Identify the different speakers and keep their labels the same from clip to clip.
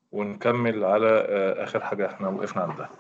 Speaker 1: ونكمل على آه، آخر حاجة احنا وقفنا عندها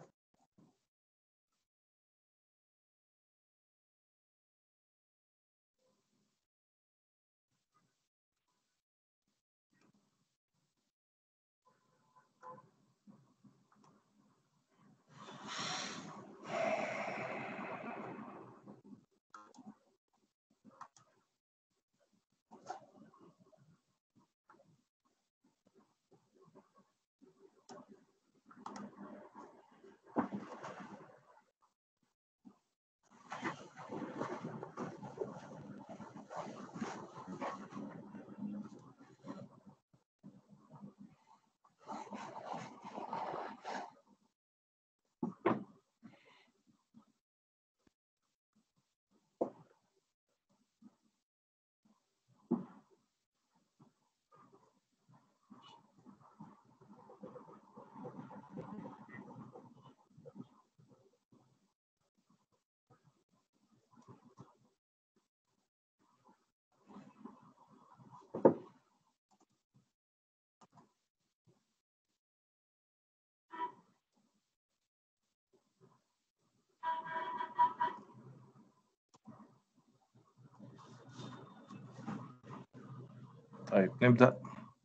Speaker 1: طيب نبدأ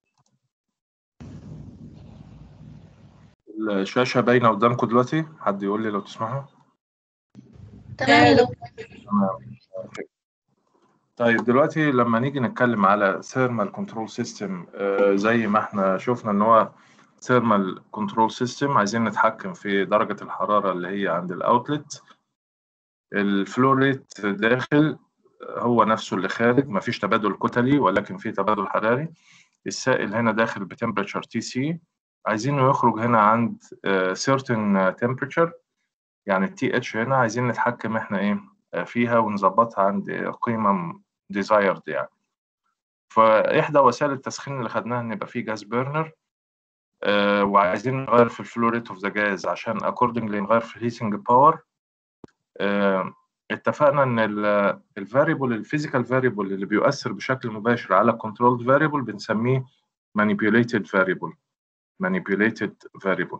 Speaker 1: الشاشة باينة قدامكم دلوقتي حد يقول لي لو تسمعوا
Speaker 2: تمام يا دكتور
Speaker 1: تمام أوكي. طيب دلوقتي لما نيجي نتكلم على ثيرمال كنترول سيستم زي ما احنا شفنا ان هو ثيرمال كنترول سيستم عايزين نتحكم في درجة الحرارة اللي هي عند الاوتلت الفلو ريت داخل هو نفسه اللي خارج مفيش تبادل كتلي ولكن في تبادل حراري السائل هنا داخل بتمبرتشر تي سي عايزينه يخرج هنا عند آه، certain temperature يعني التي اتش هنا عايزين نتحكم احنا ايه آه، فيها ونظبطها عند قيمة desired يعني فإحدى وسائل التسخين اللي خدناها إن يبقى فيه جاز بيرنر آه وعايزين نغير في الفلو ريت اوف ذا جاز عشان accordingly نغير في الهيتنج باور آه اتفقنا ان الفاريبل الفيزيكال فاريبل اللي بيؤثر بشكل مباشر على controlled فاريبل بنسميه manipulated variable manipulated variable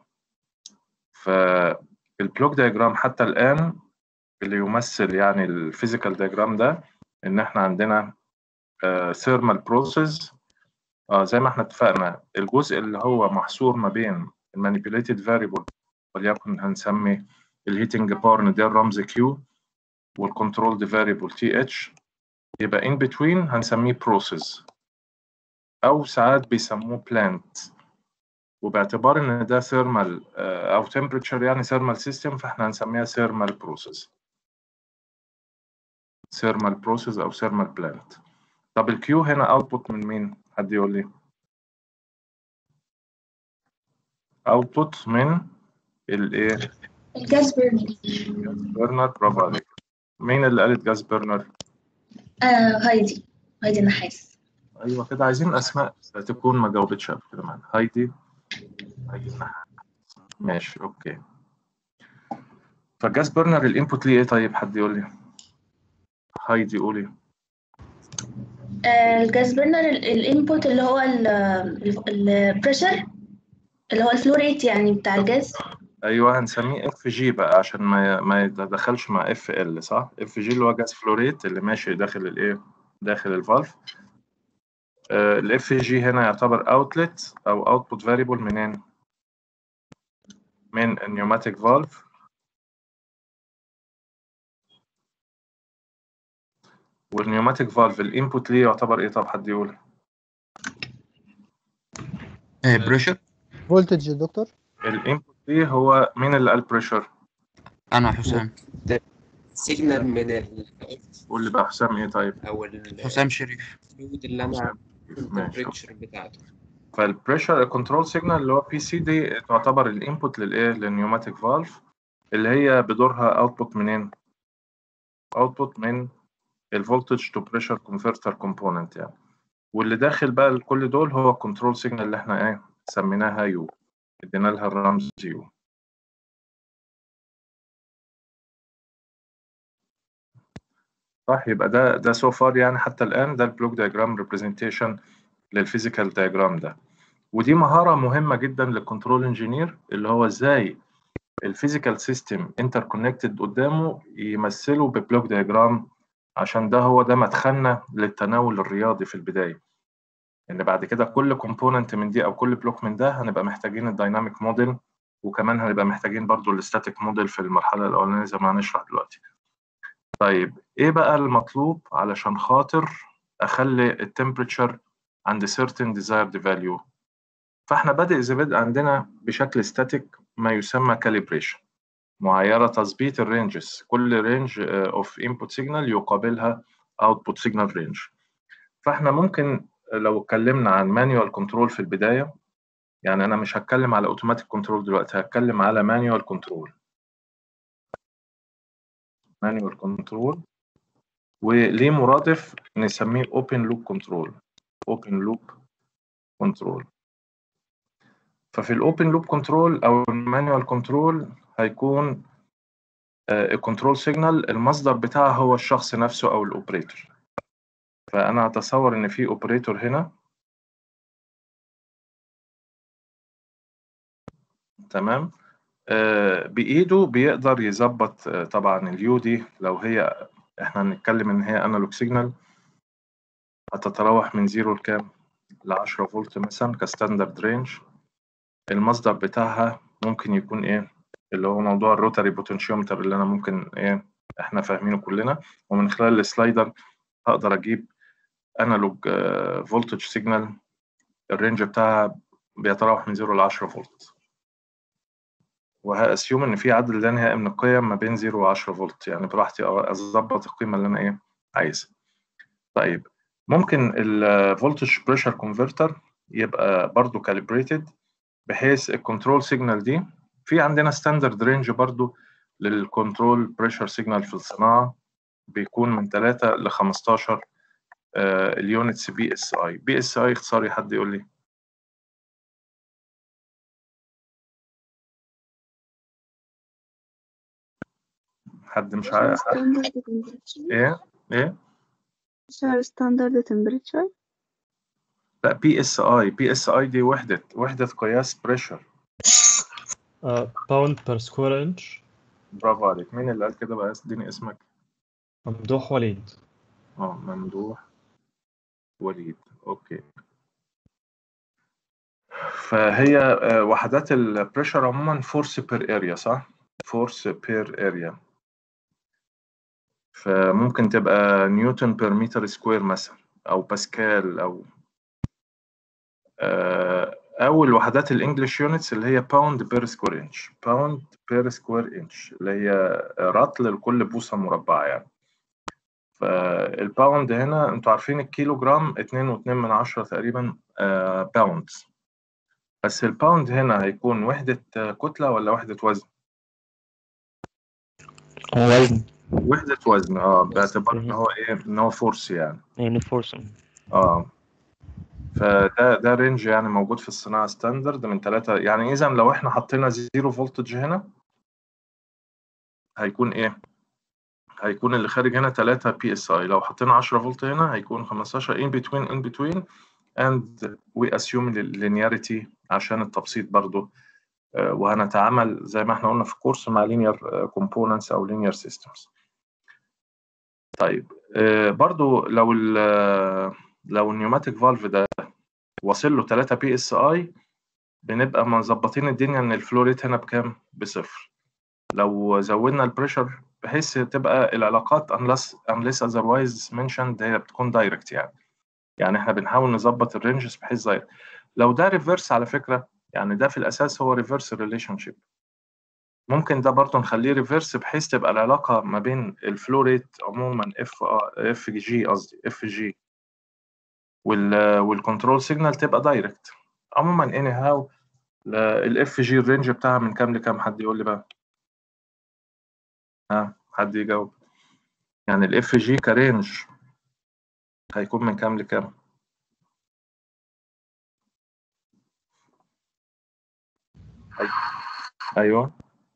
Speaker 1: فالبلوك دياجرام حتى الآن اللي يمثل يعني الفيزيكال دياجرام ده إن إحنا عندنا ثيرمال بروسيس زي ما إحنا اتفقنا الجزء اللي هو محصور ما بين المانيبيوليتد فاريبل وليكن هنسمي الهيتنج باور ندير رمز كيو والكنترولد فاريبل تي اتش يبقى ان بتوين هنسميه بروسيس او ساعات بيسموه بلانت وباعتبار ان ده ثيرمال او تمبريتشر يعني ثيرمال سيستم فاحنا هنسميها ثيرمال بروسيس ثيرمال بروسيس او ثيرمال بلانت طب الكيو هنا اوتبوت من مين حد يقول لي اوتبوت من الايه
Speaker 2: الجاز بيرنر
Speaker 1: جاز بيرنر برافو عليك مين اللي قالت جاز بيرنر
Speaker 2: آه هايدي هايدي النحاس
Speaker 1: ايوه كده عايزين اسماء تكون ما جاوبتش قبل كده معانا هايدي هايدي النحاس ماشي اوكي فالجاز بيرنر الانبوت ليه ايه طيب حد يقول لي هايدي قولي
Speaker 2: آه الجاز بيرنر الانبوت اللي هو البريشر اللي هو الفلو ريت يعني بتاع الجاز
Speaker 1: ايوه هنسميه اف جي بقى عشان ما ما يتدخلش مع اف ال صح اف جي اللي هو جاز فلوريت اللي ماشي داخل الايه داخل الفالف الاف جي هنا يعتبر اوتلت او اوتبوت فاريبل منين من النيوماتيك فالف والنيوماتيك فالف الانبوت ليه يعتبر ايه طب حد يقول
Speaker 3: بريشر
Speaker 4: فولتج يا دكتور
Speaker 1: الانبوت ليه هو مين اللي قال بريشر
Speaker 3: انا حسام
Speaker 5: سيجنال من ال
Speaker 1: قول لي بقى حسام ايه طيب
Speaker 5: او ال-
Speaker 3: حسام شريف
Speaker 5: الفلويد اللي انا
Speaker 1: ماشي
Speaker 5: التمبريتشر بتاعته
Speaker 1: فالبريشر كنترول سيجنال اللي هو بي سي دي تعتبر الانبوت للايه للنيوماتيك فالف اللي هي بدورها اوتبوت منين اوتبوت من الفولتج تو بريشر كونفرتر كومبوننت يعني واللي داخل بقى كل دول هو الكنترول سيجنال اللي احنا ايه سميناها يو ادينا لها الرمز يو صح يبقى ده ده سو فار يعني حتى الان ده البلوك دايجرام ريبريزنتيشن للفيزيكال دايجرام ده ودي مهاره مهمه جدا للكنترول انجينير اللي هو ازاي الفيزيكال سيستم انتر كونكتد قدامه يمثله ببلوك دياجرام عشان ده هو ده مدخلنا للتناول الرياضي في البدايه ان بعد كده كل كومبوننت من دي او كل بلوك من ده هنبقى محتاجين الدايناميك موديل وكمان هنبقى محتاجين برضو الاستاتيك موديل في المرحله الاولانيه زي ما هنشرح دلوقتي طيب ايه بقى المطلوب علشان خاطر اخلي التمبريتشر عند certain desired value فاحنا بادئ زي بدء عندنا بشكل ستاتيك ما يسمى calibration معايرة تظبيط الرينجز كل رينج اوف انبوت سيجنال يقابلها اوتبوت سيجنال رينج فاحنا ممكن لو اتكلمنا عن مانيوال كنترول في البداية يعني انا مش هتكلم على اوتوماتيك كنترول دلوقتي هتكلم على مانيوال كنترول مانيوال كنترول وليه مرادف نسميه اوبن لوب كنترول اوبن لوب كنترول ففي الاوبن لوب كنترول او المانيوال كنترول هيكون الكنترول سيجنال المصدر بتاعها هو الشخص نفسه او الاوبريتور فانا اتصور ان في اوبريتور هنا تمام آه بايده بيقدر يظبط آه طبعا اليو دي لو هي احنا هنتكلم ان هي انالوج سيجنال هتتراوح من زيرو لكام ل 10 فولت مثلا كستاندرد رينج المصدر بتاعها ممكن يكون ايه اللي هو موضوع الروتاري بوتنشيومتر اللي انا ممكن ايه احنا فاهمينه كلنا ومن خلال السلايدر هقدر اجيب انالوج فولتج سيجنال الرينج بتاعها بيتراوح من 0 ل 10 فولت وهاسيوم ان في عدد لا نهائي من القيم ما بين 0 و 10 فولت يعني براحتي اظبط القيمه اللي انا ايه عايزها طيب ممكن الفولتج بريشر كونفرتر يبقى برضو كاليبريتد بحيث الكنترول سيجنال دي في عندنا ستاندرد رينج برضو للكنترول بريشر سيجنال في الصناعه بيكون من 3 ل 15 اليونتس بي اس اي بي اس اي اختصاري حد يقول لي حد مش عارف ايه ايه
Speaker 4: ستاندرد تمبريتشر
Speaker 1: لا بي اس اي بي اس اي دي وحده وحده قياس بريشر
Speaker 6: باوند بير سكوير انش
Speaker 1: برافو عليك مين اللي قال كده بقى اديني اسمك
Speaker 6: ممدوح وليد
Speaker 1: اه ممدوح وليد اوكي فهي وحدات البريشر عموما فورس بير اريا صح فورس بير اريا فممكن تبقى نيوتن بير متر سكوير مثلا او باسكال او او الوحدات الانجليش يونتس اللي هي باوند بير سكوير انش باوند بير سكوير انش اللي هي رطل لكل بوصه مربعه يعني فالباوند هنا انتوا عارفين الكيلو جرام اتنين واتنين من عشرة تقريبا باوند بس الباوند هنا هيكون وحدة كتلة ولا وحدة وزن؟
Speaker 7: وزن
Speaker 1: وحدة وزن اه باعتبار ان هو ايه ان هو فورس يعني
Speaker 7: يعني فورس
Speaker 1: اه فده ده رينج يعني موجود في الصناعة ستاندرد من ثلاثة يعني إذا لو إحنا حطينا زيرو فولتج هنا هيكون إيه؟ هيكون اللي خارج هنا 3 بي اس اي لو حطينا 10 فولت هنا هيكون 15 in between in between and we assume linearity عشان التبسيط برضو وهنتعامل زي ما احنا قلنا في الكورس مع linear components او linear systems طيب برضو لو ال لو النيوماتيك فالف ده واصل له 3 بي اس اي بنبقى مظبطين الدنيا ان الفلو ريت هنا بكام؟ بصفر لو زودنا البريشر بحيث تبقى العلاقات unless unless otherwise mentioned هي بتكون دايركت يعني يعني احنا بنحاول نظبط الرينجز بحيث دايركت لو ده ريفرس على فكره يعني ده في الاساس هو ريفرس ريليشن شيب ممكن ده برضه نخليه ريفرس بحيث تبقى العلاقه ما بين الفلو ريت عموما اف اف جي قصدي اف جي وال والكنترول سيجنال تبقى دايركت عموما اني هاو الاف جي الرينج بتاعها من كام لكام حد يقول لي بقى ها حد يجاوب يعني الاف جي كرينج هيكون من كام لكام ايوه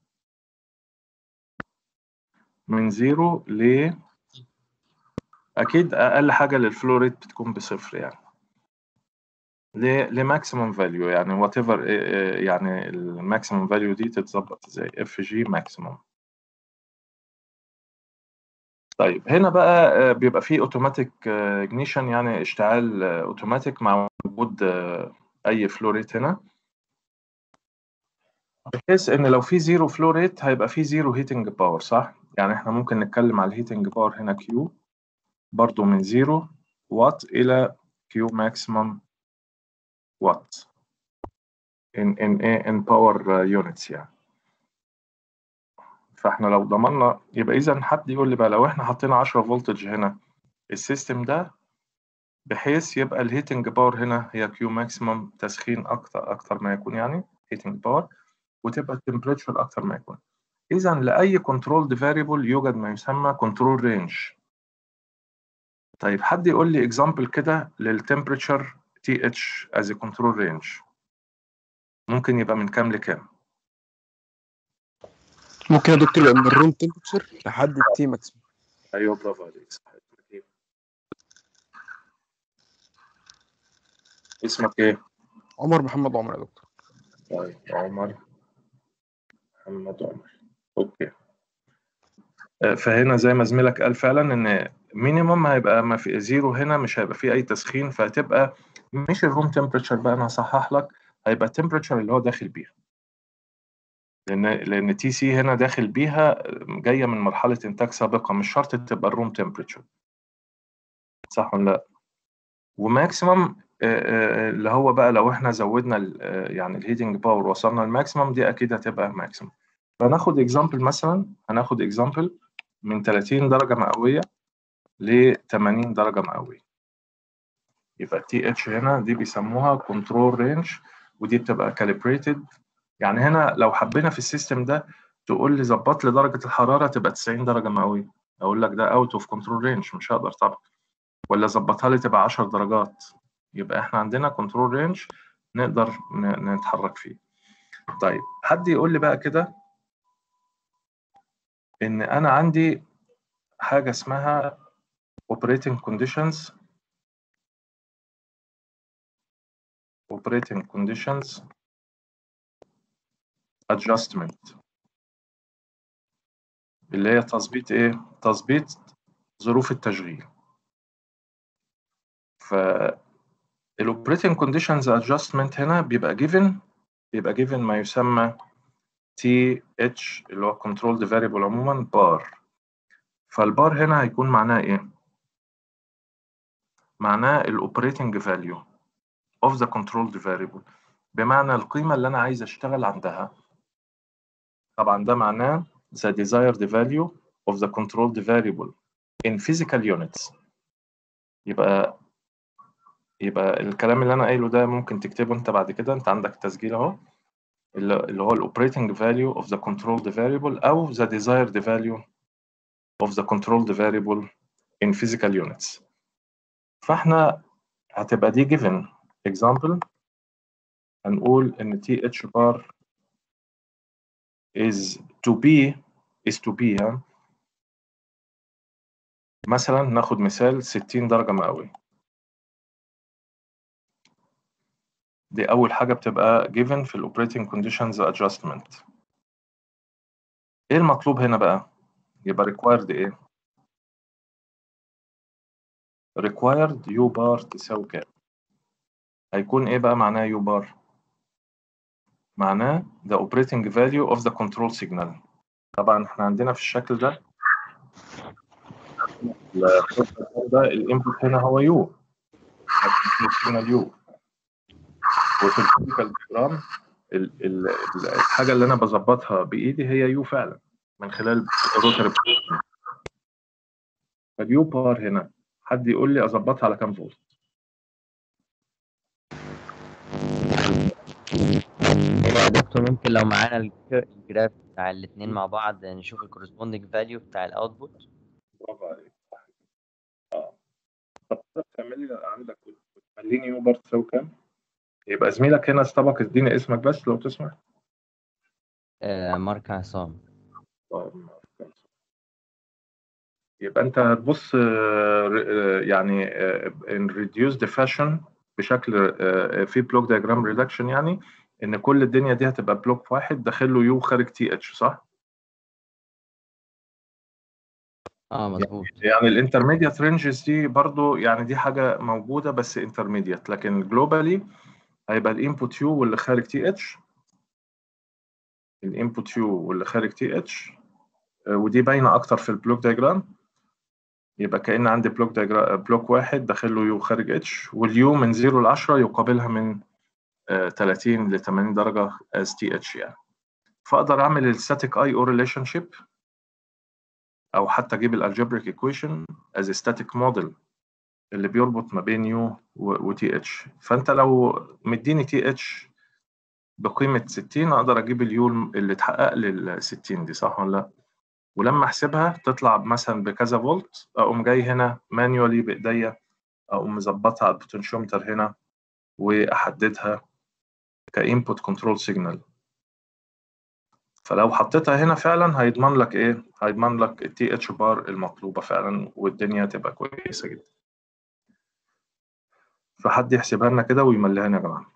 Speaker 1: من زيرو ل اكيد اقل حاجه للفلو ريت بتكون بصفر يعني لماكسيمم فاليو يعني وات ايفر يعني الماكسيمم فاليو دي تتظبط ازاي اف جي ماكسيمم طيب هنا بقى آه، بيبقى فيه اوتوماتيك اجنيشن يعني اشتعال اوتوماتيك مع وجود آه، اي فلو ريت هنا بحيث ان لو في زيرو فلو ريت هيبقى في زيرو هيتنج باور صح يعني احنا ممكن نتكلم على الهيتنج باور هنا كيو برضو من زيرو وات الى كيو ماكسيمم وات in in in power units يعني فاحنا لو ضمننا يبقى اذا حد يقول لي بقى لو احنا حطينا 10 فولتج هنا السيستم ده بحيث يبقى الهيتنج باور هنا هي كيو ماكسيمم تسخين اكتر اكتر ما يكون يعني هيتنج باور وتبقى التمبريتشر اكتر ما يكون اذا لاي كنترول فاريبل يوجد ما يسمى كنترول رينج طيب حد يقول لي اكزامبل كده للتمبريتشر تي اتش از كنترول رينج ممكن يبقى من كام لكام
Speaker 7: ممكن يا دكتور يبقى من الروم تمبرتشر لحد التي ماكسيمم
Speaker 1: ايوه برافو عليك صح اسمك ايه؟
Speaker 7: عمر محمد عمر يا دكتور
Speaker 1: طيب عمر محمد عمر اوكي آه، فهنا زي ما زميلك قال فعلا ان مينيمم هيبقى ما في زيرو هنا مش هيبقى فيه اي تسخين فهتبقى مش الروم تمبريتشر بقى انا هصحح لك هيبقى التمبريتشر اللي هو داخل بيها لان لان تي سي هنا داخل بيها جايه من مرحله انتاج سابقه مش شرط تبقى الروم تمبريتشر صح ولا لا وماكسيمم اللي هو بقى لو احنا زودنا ال- آه، يعني الهيتنج باور وصلنا الماكسيمم دي اكيد هتبقى ماكسيمم فناخد اكزامبل مثلا هناخد اكزامبل من 30 درجه مئويه ل 80 درجه مئويه يبقى تي اتش هنا دي بيسموها كنترول رينج ودي بتبقى كاليبريتد يعني هنا لو حبينا في السيستم ده تقول لي ظبط لي درجه الحراره تبقى 90 درجه مئويه اقول لك ده اوت اوف كنترول رينج مش هقدر طبعا ولا ظبطها لي تبقى 10 درجات يبقى احنا عندنا كنترول رينج نقدر ن- نتحرك فيه طيب حد يقول لي بقى كده ان انا عندي حاجه اسمها operating conditions operating conditions adjustment اللي هي تظبيط ايه تظبيط ظروف التشغيل ف الاوبريتنج كونديشنز ادجستمنت هنا بيبقى given بيبقى given ما يسمى تي اتش اللي هو controlled variable عموما بار فالبار هنا هيكون معناه ايه معناه الاوبريتنج فاليو of the controlled variable بمعنى القيمة اللي أنا عايز أشتغل عندها طبعا ده معناه the desired value of the controlled variable in physical units يبقى يبقى الكلام اللي أنا قايله ده ممكن تكتبه أنت بعد كده أنت عندك تسجيل أهو اللي اللي هو ال operating value of the controlled variable أو the desired value of the controlled variable in physical units فإحنا هتبقى دي given example هنقول إن TH bar is to be is to be ها مثلا ناخد مثال 60 درجة مئوية دي أول حاجة بتبقى given في ال operating conditions adjustment إيه المطلوب هنا بقى؟ يبقى required إيه؟ required U bar تساوي كام؟ هيكون إيه بقى معناه U bar؟ معناه the operating value of the control signal طبعا احنا عندنا في الشكل ده ال- ده الانبوت هنا هو يو هنا اليو وفي الفيزيكال ديجرام ال- ال- ال- الحاجه اللي انا بظبطها بايدي هي يو فعلا من خلال الروتر فاليو بار هنا حد يقول لي اظبطها على كام فولت
Speaker 8: يا دكتور ممكن لو معانا الك- الجراف بتاع الاثنين مع بعض نشوف الكورسبوندنج فاليو بتاع الاوتبوت
Speaker 1: برافو عليك صح كده. اه طب تقدر تعمل لي عندك خليني يو بار تساوي كام؟ يبقى زميلك هنا استبق اديني اسمك بس لو تسمح
Speaker 8: آه مارك عصام
Speaker 1: طيب، يبقى انت هتبص آه، ر- آه، يعني آه، in reduced fashion بشكل آه، في بلوك دايجرام ريدكشن يعني ان كل الدنيا دي هتبقى بلوك واحد داخل له يو خارج تي اتش صح؟
Speaker 8: اه مظبوط
Speaker 1: يعني الانترميديت رينجز دي برضو يعني دي حاجه موجوده بس انترميديت لكن جلوبالي هيبقى الانبوت يو واللي خارج تي اتش الانبوت يو واللي خارج تي اتش ودي باينه اكتر في البلوك دايجرام يبقى كأن عندي بلوك دايجرام بلوك واحد داخل له يو خارج اتش واليو من 0 ل 10 يقابلها من آه، 30 ل 80 درجه از تي اتش يعني فاقدر اعمل الستاتيك اي او ريليشن شيب او حتى اجيب الالجبريك ايكويشن از ستاتيك موديل اللي بيربط ما بين يو وتي اتش فانت لو مديني تي اتش بقيمه 60 اقدر اجيب اليو اللي اتحقق لل 60 دي صح ولا لا ولما احسبها تطلع مثلا بكذا فولت اقوم جاي هنا مانيولي بايديا اقوم مظبطها على البوتنشيومتر هنا واحددها كانبوت كنترول سيجنال فلو حطيتها هنا فعلا هيضمن لك ايه هيضمن لك التي اتش بار المطلوبه فعلا والدنيا تبقى كويسه جدا فحد يحسبها لنا كده ويمليها لنا يا جماعه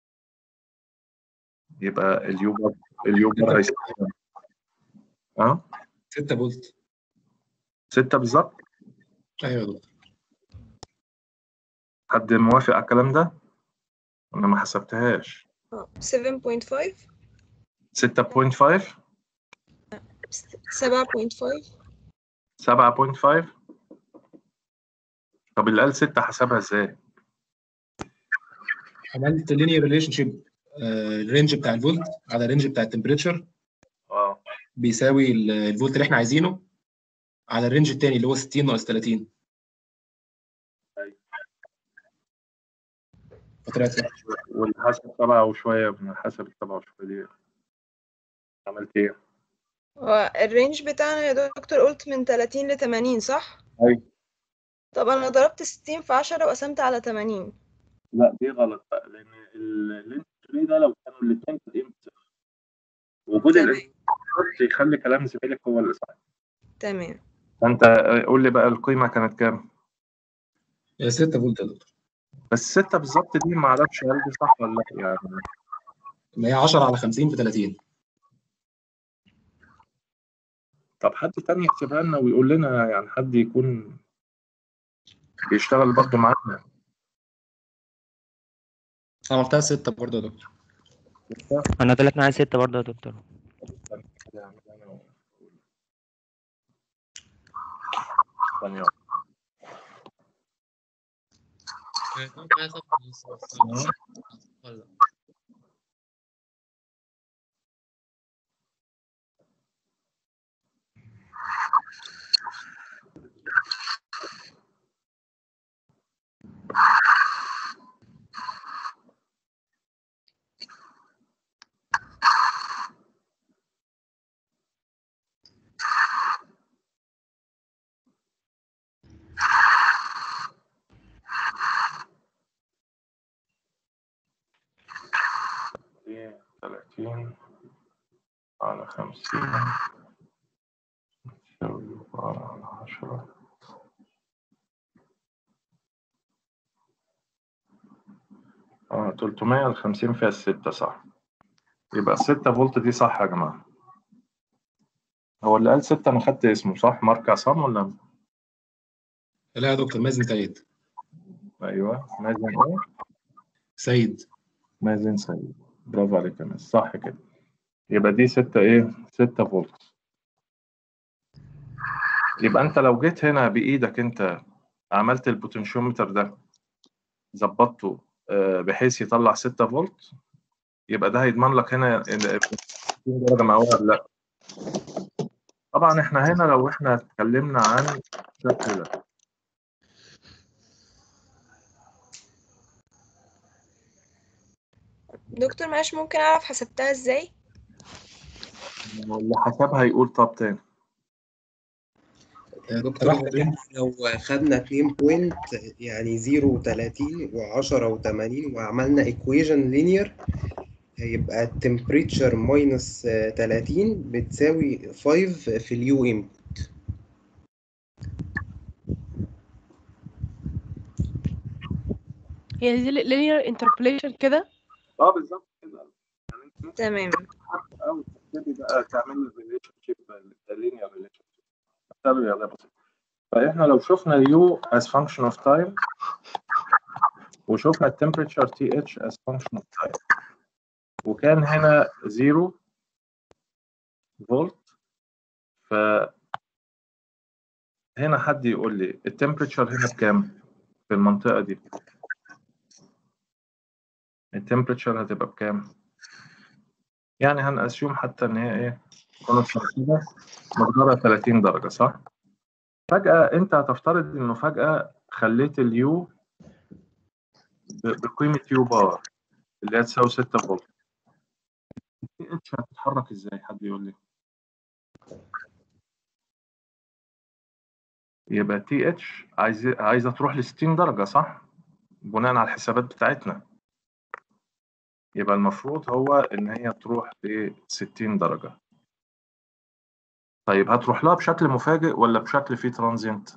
Speaker 1: يبقى اليو بار اليو بار هيساوي اه
Speaker 9: 6 فولت
Speaker 1: ستة بالظبط
Speaker 9: ايوه يا دكتور
Speaker 1: حد موافق على الكلام ده انا ما حسبتهاش
Speaker 10: 7.5
Speaker 1: 6.5
Speaker 10: 7.5
Speaker 1: 7.5 طب اللي قال 6 حسبها ازاي؟
Speaker 9: عملت لينير ريليشن شيب الرينج بتاع الفولت على الرينج بتاع التمبريتشر
Speaker 1: اه
Speaker 9: بيساوي ال- الفولت اللي احنا عايزينه على الرينج التاني اللي هو 60 ناقص 30 فطلعت صح.
Speaker 1: واللي حسب سبعة وشوية من حسب السبعة وشوية دي عملت ايه؟
Speaker 10: هو الرينج بتاعنا يا دكتور قلت من 30 ل 80 صح؟
Speaker 1: أيوة.
Speaker 10: طب انا ضربت 60 في 10 وقسمت على 80
Speaker 1: لا دي غلط بقى لأن اللينك تري ده لو كانوا الاتنين تلاقيهم صفر وجود
Speaker 10: تمام.
Speaker 1: الانترفيس يخلي كلام زميلك هو اللي صح
Speaker 10: تمام
Speaker 1: فأنت قول لي بقى القيمة كانت كام؟
Speaker 9: 6 فولت يا دكتور
Speaker 1: بس ستة بالظبط دي ما اعرفش هل دي صح ولا لا يعني
Speaker 9: ما هي 10 على 50 في 30
Speaker 1: طب حد تاني يكتبها لنا ويقول لنا يعني حد يكون بيشتغل برضه معانا
Speaker 9: عملتها 6 برضه يا دكتور
Speaker 11: انا طلعت معايا ستة برضه يا دكتور
Speaker 1: ثانية ثلاثين على خمسين تساوي أربعة على عشرة اه 300 على 50 فيها الستة صح يبقى الستة فولت دي صح يا جماعة هو اللي قال ستة أنا خدت اسمه صح مارك عصام ولا
Speaker 9: لا يا دكتور مازن سيد
Speaker 1: أيوه مازن إيه؟
Speaker 9: سيد
Speaker 1: مازن سيد برافو عليك يا ناس صح كده يبقى دي ستة إيه؟ ستة فولت يبقى أنت لو جيت هنا بإيدك أنت عملت البوتنشيومتر ده ظبطته آه، بحيث يطلع 6 فولت يبقى ده هيضمن لك هنا إن- 60 درجة مئوية ولا لا طبعا احنا هنا لو احنا اتكلمنا عن الشكل ده
Speaker 10: دكتور معلش ممكن اعرف حسبتها ازاي
Speaker 1: اللي حسبها يقول طب تاني
Speaker 9: يا دكتور
Speaker 5: دكتور لو خدنا 2 بوينت يعني 0 و30 و10 و80 وعملنا ايكويجن لينير هيبقى التمبريتشر ماينس 30 بتساوي 5 في اليو ام
Speaker 12: هي دي linear interpolation كده
Speaker 1: اه بالظبط كده
Speaker 10: تمام
Speaker 1: او تبتدي بقى تعمل ريليشن شيب لينير ريليشن شيب رياضيه بسيطه فاحنا لو شفنا يو as function of time وشفنا التمبريتشر تي اتش as function of time وكان هنا زيرو فولت ف هنا حد يقول لي التمبريتشر هنا بكام في المنطقة دي التمبريتشر هتبقى بكام يعني هنأسيوم حتى ان هي ايه كونستانت كده مقدارها 30 درجة صح فجأة انت هتفترض انه فجأة خليت اليو ب- بقيمة يو بار اللي هي تساوي 6 فولت تي اتش هتتحرك ازاي حد يقول لي يبقى تي اتش عايزه عايزه تروح ل 60 درجه صح بناء على الحسابات بتاعتنا يبقى المفروض هو ان هي تروح ل 60 درجه طيب هتروح لها بشكل مفاجئ ولا بشكل فيه ترانزينت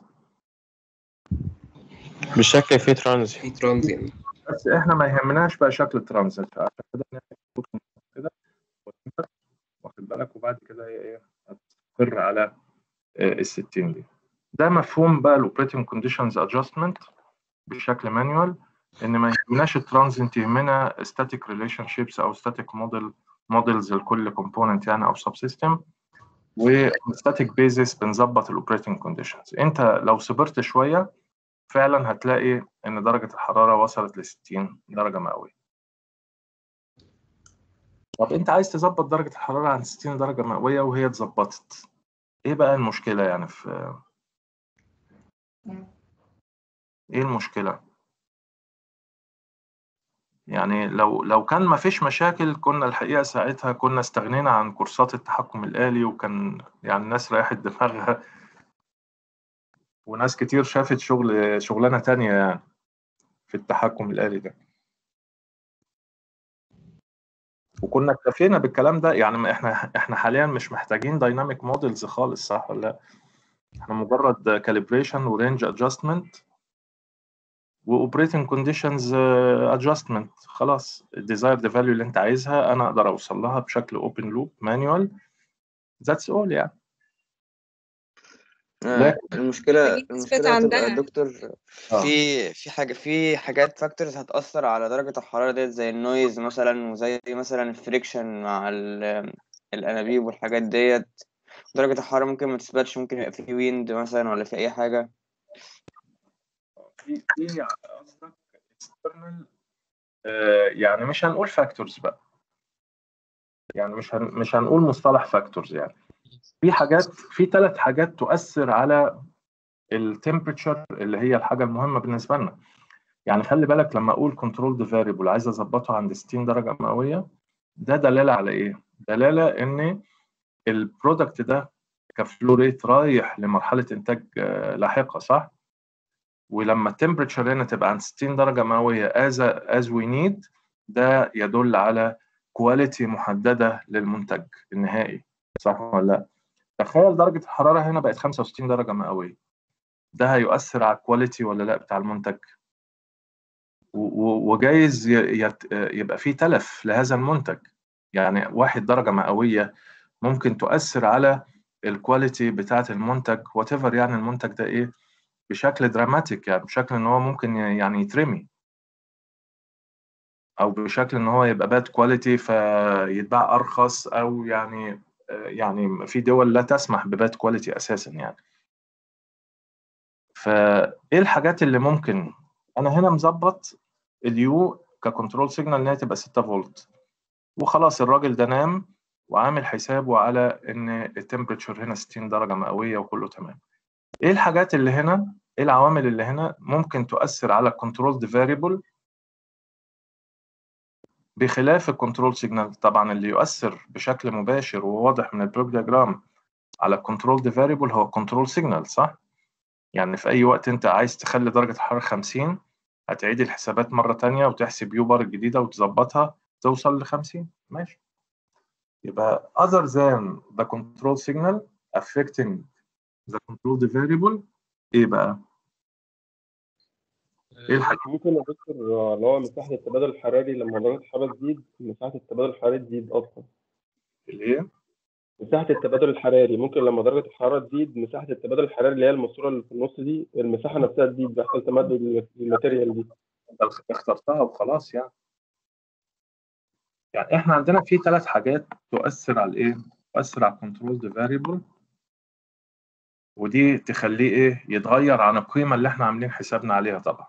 Speaker 7: بشكل فيه ترانزيت
Speaker 5: في ترانزيت
Speaker 1: بس احنا ما يهمناش بقى شكل الترانزيت عشان كده نعمل خطوط كده واخد بالك وبعد كده هي ايه هتستقر على ال 60 دي ده مفهوم بقى الاوبريتنج كونديشنز ادجستمنت بشكل مانيوال ان ما يهمناش الترانزنت يهمنا ستاتيك ريليشن شيبس او ستاتيك موديل موديلز لكل كومبوننت يعني او سب سيستم وستاتيك بيزس بنظبط الاوبريتنج كونديشنز انت لو صبرت شويه فعلا هتلاقي ان درجه الحراره وصلت ل 60 درجه مئويه طب انت عايز تظبط درجه الحراره عن 60 درجه مئويه وهي اتظبطت ايه بقى المشكله يعني في ايه المشكله يعني لو لو كان ما فيش مشاكل كنا الحقيقة ساعتها كنا استغنينا عن كورسات التحكم الآلي وكان يعني الناس ريحت دماغها وناس كتير شافت شغل شغلانة تانية يعني في التحكم الآلي ده وكنا اكتفينا بالكلام ده يعني ما احنا احنا حاليا مش محتاجين دايناميك موديلز خالص صح ولا لا؟ احنا مجرد كاليبريشن ورينج ادجستمنت واوبريتنج كونديشنز ادجستمنت خلاص الديزايرد فاليو اللي انت عايزها انا اقدر اوصل لها بشكل اوبن لوب مانيوال ذاتس اول يعني
Speaker 13: آه،
Speaker 1: لكن
Speaker 13: المشكلة
Speaker 10: نسبة
Speaker 13: المشكلة هتبقى
Speaker 10: عندها
Speaker 13: يا دكتور
Speaker 1: اه
Speaker 13: في في حاجة في حاجات فاكتورز هتأثر على درجة الحرارة ديت زي النويز مثلا وزي مثلا الفريكشن مع ال- الأنابيب والحاجات ديت درجة الحرارة ممكن ما تثبتش ممكن يبقى في ويند مثلا ولا في أي حاجة
Speaker 1: في في قصدك external آه، يعني مش هنقول فاكتورز بقى يعني مش هن مش هنقول مصطلح فاكتورز يعني في حاجات في ثلاث حاجات تؤثر على التمبريتشر اللي هي الحاجه المهمه بالنسبه لنا يعني خلي بالك لما اقول كنترول فاريبل عايز اظبطه عند 60 درجه مئويه ده دلاله على ايه دلاله ان البرودكت ده كفلو ريت رايح لمرحله انتاج آه، لاحقه صح ولما التمبريتشر هنا تبقى عند 60 درجه مئويه از از وي نيد ده يدل على كواليتي محدده للمنتج النهائي صح ولا لا تخيل درجه الحراره هنا بقت 65 درجه مئويه ده هيؤثر على الكواليتي ولا لا بتاع المنتج و- و- وجايز ي- يت- يبقى في تلف لهذا المنتج يعني واحد درجة مئوية ممكن تؤثر على الكواليتي بتاعة المنتج وات يعني المنتج ده ايه بشكل دراماتيك يعني بشكل ان هو ممكن ي- يعني يترمي او بشكل ان هو يبقى باد كواليتي فيتباع ارخص او يعني يعني في دول لا تسمح بباد كواليتي اساسا يعني فايه الحاجات اللي ممكن انا هنا مظبط اليو ككنترول سيجنال ان هي تبقى 6 فولت وخلاص الراجل ده نام وعامل حسابه على ان التمبريتشر هنا 60 درجه مئويه وكله تمام ايه الحاجات اللي هنا ايه العوامل اللي هنا ممكن تؤثر على الكنترول فاريبل بخلاف الكنترول سيجنال طبعا اللي يؤثر بشكل مباشر وواضح من البلوك دياجرام على الكنترول فاريبل هو الكنترول سيجنال صح يعني في اي وقت انت عايز تخلي درجه الحراره 50 هتعيد الحسابات مره تانية وتحسب يو بار الجديده وتظبطها توصل ل 50 ماشي يبقى other than the control signal affecting the control variable ايه بقى ايه الحاجة
Speaker 14: ممكن يا دكتور آه، اللي هو مساحة التبادل الحراري لما درجة الحرارة تزيد مساحة التبادل الحراري تزيد أصلا
Speaker 1: اللي هي
Speaker 14: مساحة التبادل الحراري ممكن لما درجة الحرارة تزيد مساحة التبادل الحراري اللي هي الماسورة اللي في النص دي المساحة نفسها تزيد بيحصل تمدد لل- للماتيريال دي
Speaker 1: انت اخترتها وخلاص يعني يعني احنا عندنا في ثلاث حاجات تؤثر على الايه تؤثر على الكنترول فاريبل ودي تخليه ايه يتغير عن القيمه اللي احنا عاملين حسابنا عليها طبعا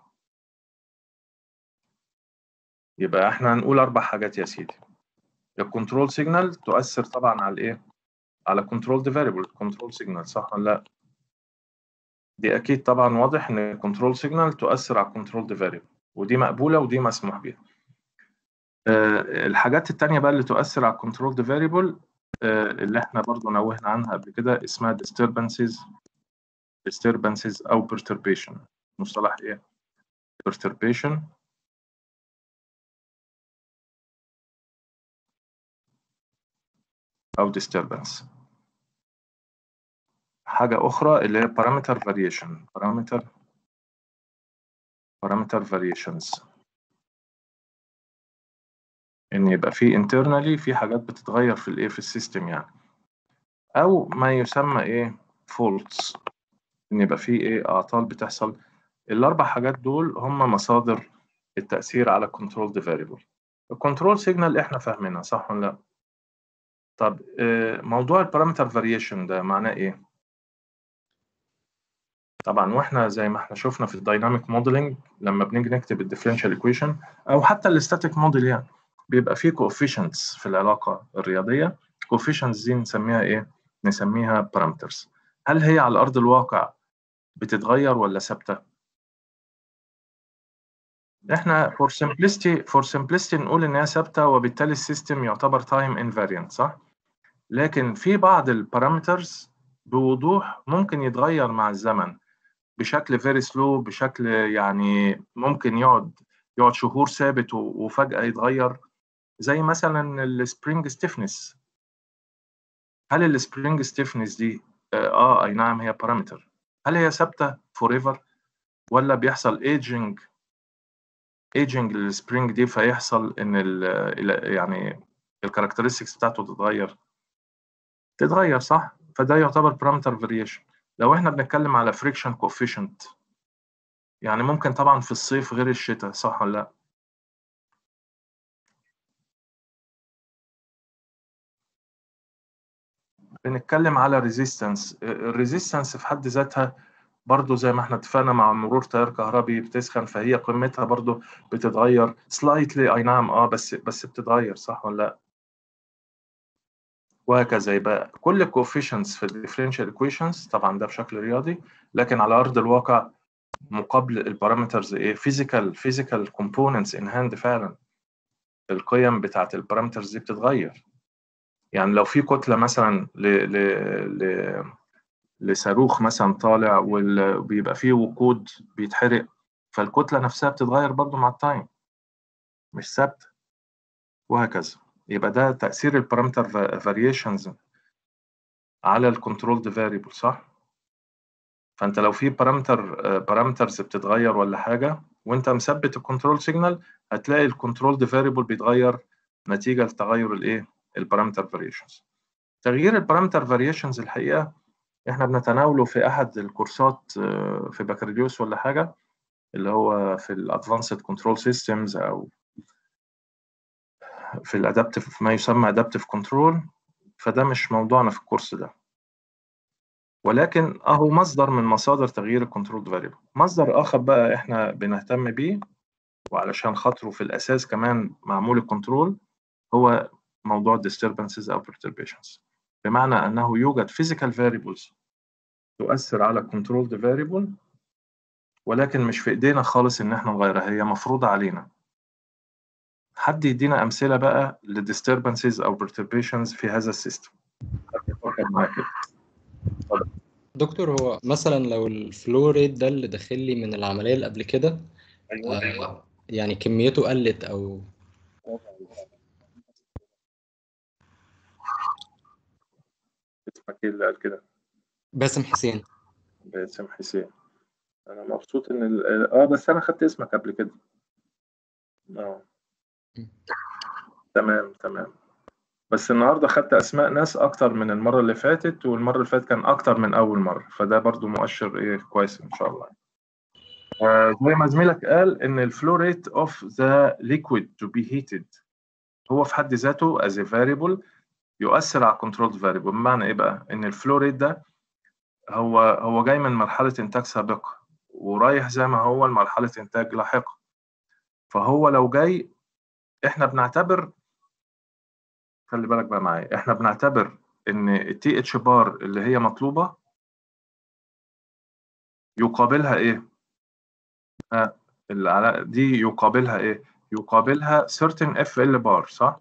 Speaker 1: يبقى احنا هنقول اربع حاجات يا سيدي الكنترول سيجنال تؤثر طبعا على الايه على كنترول فاريبل كنترول سيجنال صح ولا لا دي اكيد طبعا واضح ان الكنترول سيجنال تؤثر على الكنترول فاريبل ودي مقبوله ودي مسموح بيها آه، الحاجات التانية بقى اللي تؤثر على الكنترول فاريبل اللي احنا برضو نوهنا عنها قبل كده اسمها disturbances disturbances او perturbation مصطلح ايه perturbation او disturbance حاجة أخرى اللي هي parameter variation parameter parameter variations إن يبقى في internally في حاجات بتتغير في الإيه في السيستم يعني أو ما يسمى إيه faults إن يبقى في إيه أعطال بتحصل الأربع حاجات دول هم مصادر التأثير على control variable الكنترول سيجنال إحنا فاهمينها صح ولا لأ؟ طب آه، موضوع البارامتر فاريشن ده معناه إيه؟ طبعا واحنا زي ما احنا شفنا في الدايناميك موديلنج لما بنيجي نكتب الديفرنشال ايكويشن او حتى الاستاتيك موديل يعني بيبقى فيه coefficients في العلاقه الرياضيه coefficients دي نسميها ايه نسميها بارامترز هل هي على ارض الواقع بتتغير ولا ثابته احنا for simplicity for simplicity نقول ان هي ثابته وبالتالي السيستم يعتبر time invariant صح لكن في بعض البارامترز بوضوح ممكن يتغير مع الزمن بشكل فيري سلو بشكل يعني ممكن يقعد يقعد شهور ثابت و- وفجأة يتغير زي مثلا السبرينج ستيفنس هل السبرينج ستيفنس دي اه آه، اي نعم هي بارامتر هل هي ثابتة فور ايفر ولا بيحصل ايجنج ايجنج للسبرينج دي فيحصل ان ال ال- يعني الكاركترستكس بتاعته تتغير تتغير صح فده يعتبر بارامتر فاريشن لو احنا بنتكلم على فريكشن كوفيشنت يعني ممكن طبعا في الصيف غير الشتاء صح ولا لا بنتكلم على ريزيستنس الريزيستنس في حد ذاتها برضو زي ما احنا اتفقنا مع مرور تيار كهربي بتسخن فهي قيمتها برضو بتتغير سلايتلي اي نعم اه بس بس بتتغير صح ولا لا وهكذا يبقى كل الكوفيشنتس في الديفرنشال ايكويشنز طبعا ده بشكل رياضي لكن على ارض الواقع مقابل البارامترز ايه فيزيكال فيزيكال كومبوننتس ان هاند فعلا القيم بتاعت البارامترز دي بتتغير يعني لو في كتله مثلا ل ل ل لصاروخ مثلا طالع وبيبقى فيه وقود بيتحرق فالكتله نفسها بتتغير برضو مع التايم مش ثابته وهكذا يبقى ده تاثير البارامتر فاريشنز على الكنترول فاريبل صح فانت لو في بارامتر بارامترز بتتغير ولا حاجه وانت مثبت الكنترول سيجنال هتلاقي الكنترول فاريبل بيتغير نتيجه لتغير الايه البارامتر فاريشنز تغيير البارامتر فاريشنز الحقيقه احنا بنتناوله في احد الكورسات آه، في بكالوريوس ولا حاجه اللي هو في الادفانسد كنترول سيستمز او في الادابتيف ما يسمى ادابتيف كنترول فده مش موضوعنا في الكورس ده ولكن اهو مصدر من مصادر تغيير الكنترول فاريبل مصدر اخر بقى احنا بنهتم بيه وعلشان خاطره في الاساس كمان معمول الكنترول هو موضوع disturbances او perturbations بمعنى انه يوجد physical variables تؤثر على controlled variable ولكن مش في ايدينا خالص ان احنا نغيرها هي مفروضة علينا حد يدينا امثلة بقى ل disturbances او perturbations في هذا السيستم حد يفكر معايا كده اتفضل.
Speaker 15: دكتور هو مثلا لو الفلو ريت ده اللي داخل لي من العملية اللي قبل كده
Speaker 1: ايوه
Speaker 15: آه يعني كميته قلت أو
Speaker 1: اسمك ايه اللي قال كده
Speaker 15: باسم حسين
Speaker 1: باسم حسين انا مبسوط ان ال... اه بس انا خدت اسمك قبل كده اه تمام تمام بس النهارده خدت اسماء ناس اكتر من المره اللي فاتت والمره اللي فاتت كان اكتر من اول مره فده برضو مؤشر ايه كويس ان شاء الله آه زي ما زميلك قال ان الفلو ريت اوف ذا ليكويد تو بي هيتد هو في حد ذاته as a variable يؤثر على controlled variable بمعنى ايه بقى ان الفلو ريت ده هو هو جاي من مرحله انتاج سابقه ورايح زي ما هو لمرحله انتاج لاحقه فهو لو جاي احنا بنعتبر خلي بالك بقى معايا احنا بنعتبر ان التي اتش بار اللي هي مطلوبه يقابلها ايه ها العلاقه دي يقابلها ايه يقابلها certain اف ال بار صح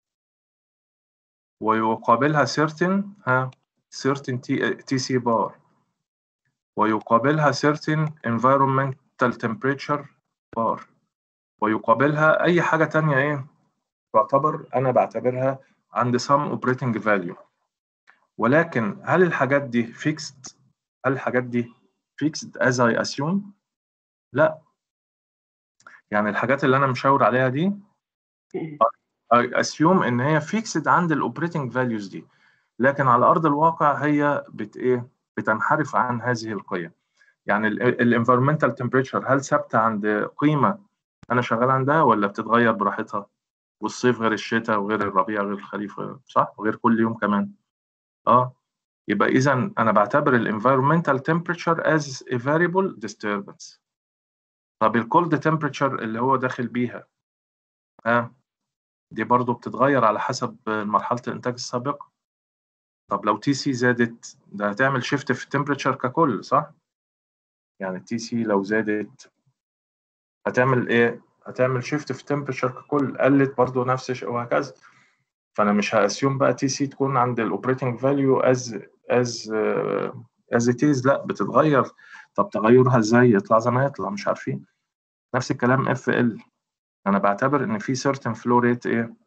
Speaker 1: ويقابلها certain ها certain تي تي سي بار ويقابلها certain environmental temperature بار ويقابلها اي حاجه تانية ايه تعتبر انا بعتبرها عند some operating value ولكن هل الحاجات دي fixed هل الحاجات دي fixed as I assume لا يعني الحاجات اللي انا مشاور عليها دي I assume ان هي fixed عند الاوبريتنج values دي لكن على ارض الواقع هي بت ايه بتنحرف عن هذه القيم يعني الانفيرمنتال تمبريتشر هل ثابته عند قيمه انا شغال عندها ولا بتتغير براحتها والصيف غير الشتاء وغير الربيع غير الخريف غير صح وغير كل يوم كمان اه يبقى اذا انا بعتبر الانفيرمنتال تمبريتشر از a variable disturbance طب الكولد تمبريتشر اللي هو داخل بيها ها آه. دي برضو بتتغير على حسب مرحلة الإنتاج السابقة طب لو تي سي زادت ده هتعمل شيفت في التمبريتشر ككل صح؟ يعني التي سي لو زادت هتعمل إيه؟ هتعمل شيفت في التمبريتشر ككل قلت برضو نفس الشيء وهكذا فأنا مش هأسيوم بقى تي سي تكون عند الأوبريتنج فاليو از از از ات از لا بتتغير طب تغيرها ازاي يطلع زي ما يطلع مش عارفين نفس الكلام اف ال انا بعتبر ان في certain flow rate ايه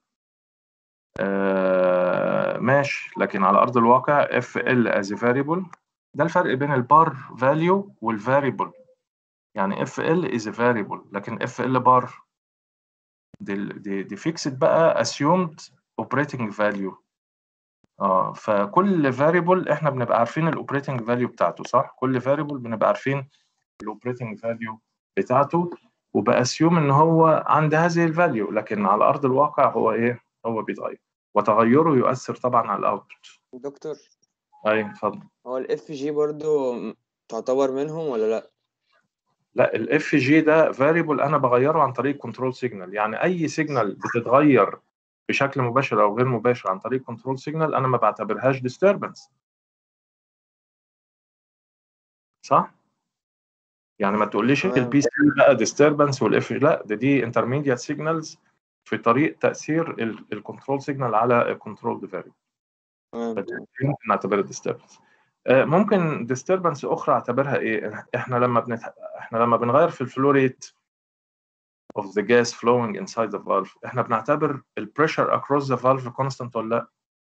Speaker 1: آه ماشي لكن على ارض الواقع اف ال as a variable ده الفرق بين البار value والفاريبل يعني اف ال is a variable لكن اف ال بار دي دي, دي fixed بقى assumed operating value اه فكل variable احنا بنبقى عارفين الاوبريتنج فاليو بتاعته صح كل variable بنبقى عارفين الاوبريتنج فاليو بتاعته وبأسيوم ان هو عند هذه الفاليو لكن على ارض الواقع هو ايه هو بيتغير وتغيره يؤثر طبعا على الاوتبوت
Speaker 13: دكتور
Speaker 1: اي اتفضل
Speaker 13: هو الاف جي برضو تعتبر منهم ولا لا
Speaker 1: لا الاف جي ده فاريبل انا بغيره عن طريق كنترول سيجنال يعني اي سيجنال بتتغير بشكل مباشر او غير مباشر عن طريق كنترول سيجنال انا ما بعتبرهاش disturbance صح يعني ما تقوليش البي سي بقى disturbance والاف لا ده دي intermediate signals في طريق تاثير الكنترول سيجنال على الكنترول فاريبل ممكن نعتبرها disturbance ممكن disturbance اخرى اعتبرها ايه احنا لما بنت... احنا لما بنغير في الفلو ريت of the gas flowing inside the valve احنا بنعتبر ال pressure across the valve constant ولا لا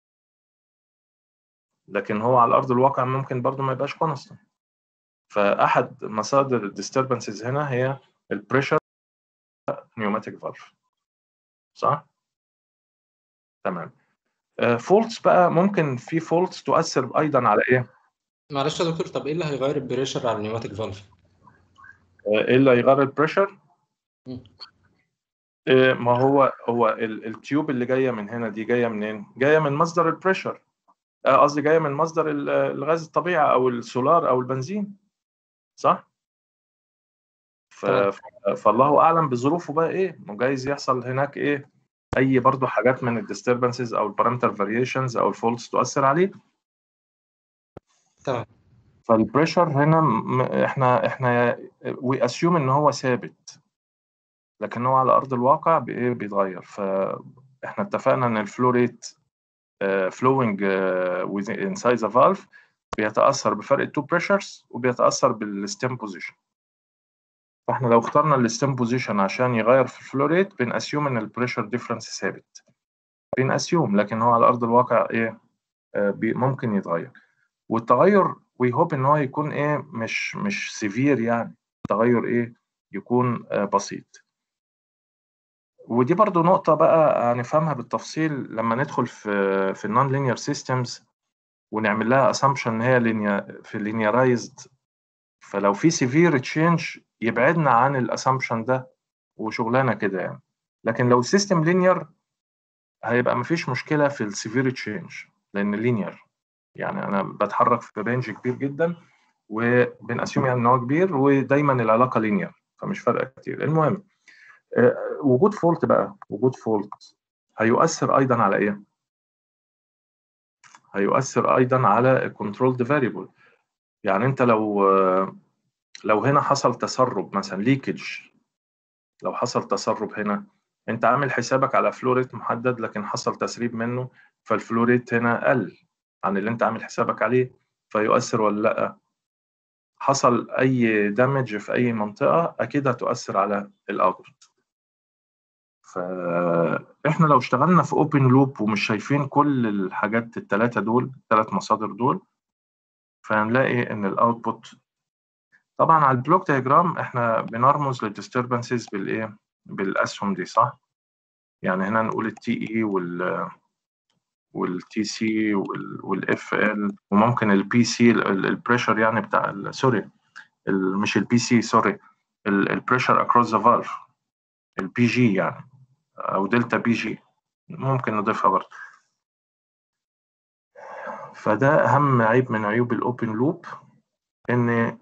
Speaker 1: لكن هو على ارض الواقع ممكن برضو ما يبقاش constant فاحد مصادر الديستربنسز هنا هي البريشر نيوماتيك فالف صح تمام فولتس بقى ممكن في فولتس تؤثر ايضا على ايه
Speaker 15: معلش يا دكتور طب ايه اللي هيغير البريشر على النيوماتيك فالف
Speaker 1: ايه اللي هيغير البريشر إيه ما هو هو التيوب اللي جايه من هنا دي جايه منين جايه من مصدر البريشر قصدي جايه من مصدر الغاز الطبيعي او السولار او البنزين صح ف... فالله اعلم بظروفه بقى ايه جايز يحصل هناك ايه اي برضو حاجات من الديستربنسز او البارامتر فاريشنز او الفولتس تؤثر عليه
Speaker 15: تمام
Speaker 1: فالبريشر هنا م... احنا احنا وي اسيوم ان هو ثابت لكن هو على ارض الواقع بايه بيتغير فاحنا اتفقنا ان الفلو ريت فلوينج انسايد ذا فالف بيتاثر بفرق التو بريشرز وبيتاثر بالستيم بوزيشن فاحنا لو اخترنا الستيم بوزيشن عشان يغير في الفلو ريت بنأسيوم ان البريشر ديفرنس ثابت بنأسيوم لكن هو على ارض الواقع ايه آه ممكن يتغير والتغير وي هوب ان هو يكون ايه مش مش سيفير يعني التغير ايه يكون آه، بسيط ودي برضو نقطة بقى هنفهمها بالتفصيل لما ندخل في في النون لينير سيستمز ونعمل لها assumption ان هي linear في linearized فلو في severe change يبعدنا عن الاسامبشن ده وشغلانة كده يعني لكن لو السيستم لينير هيبقى مفيش مشكلة في السيفير تشينج لأن لينير يعني أنا بتحرك في رينج كبير جدا وبنأسيوم يعني إن هو كبير ودايما العلاقة لينير فمش فارقة كتير المهم آه، وجود فولت بقى وجود فولت هيؤثر أيضا على إيه؟ هيؤثر أيضا على الكنترول فاريبل يعني أنت لو آه، لو هنا حصل تسرب مثلا ليكج لو حصل تسرب هنا انت عامل حسابك على فلوريت محدد لكن حصل تسريب منه فالفلوريت هنا قل عن اللي انت عامل حسابك عليه فيؤثر ولا لا حصل اي دامج في اي منطقه اكيد هتؤثر على الاوتبوت فاحنا لو اشتغلنا في اوبن لوب ومش شايفين كل الحاجات الثلاثه دول الثلاث مصادر دول فهنلاقي ان الاوتبوت طبعا على البلوك دياجرام احنا بنرمز للديستربنسز بالايه بالاسهم دي صح يعني هنا نقول التي اي وال والتي سي والاف ال وممكن البي سي البريشر يعني بتاع ال- سوري ال- مش البي سي سوري البريشر اكروس ذا فالف البي جي يعني او دلتا بي جي ممكن نضيفها برضه فده اهم عيب من عيوب الاوبن لوب ان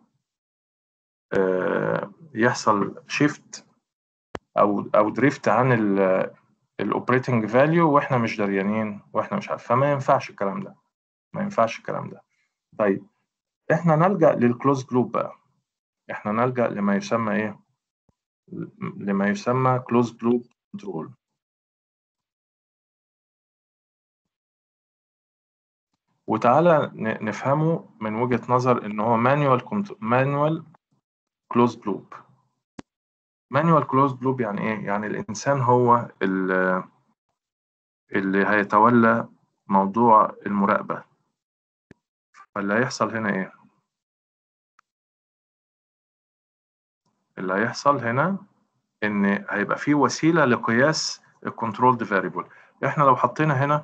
Speaker 1: آه، يحصل شيفت او او دريفت عن الاوبريتنج فاليو واحنا مش دريانين واحنا مش عارفين فما ينفعش الكلام ده ما ينفعش الكلام ده طيب احنا نلجأ للكلوز لوب بقى احنا نلجأ لما يسمى ايه لما يسمى كلوز لوب كنترول وتعالى ن- نفهمه من وجهة نظر ان هو مانوال مانوال كلوز لوب مانوال كلوز لوب يعني ايه يعني الانسان هو ال- اللي هيتولى موضوع المراقبة فاللي هيحصل هنا ايه اللي هيحصل هنا ان هيبقى في وسيلة لقياس الكنترول فاريبل احنا لو حطينا هنا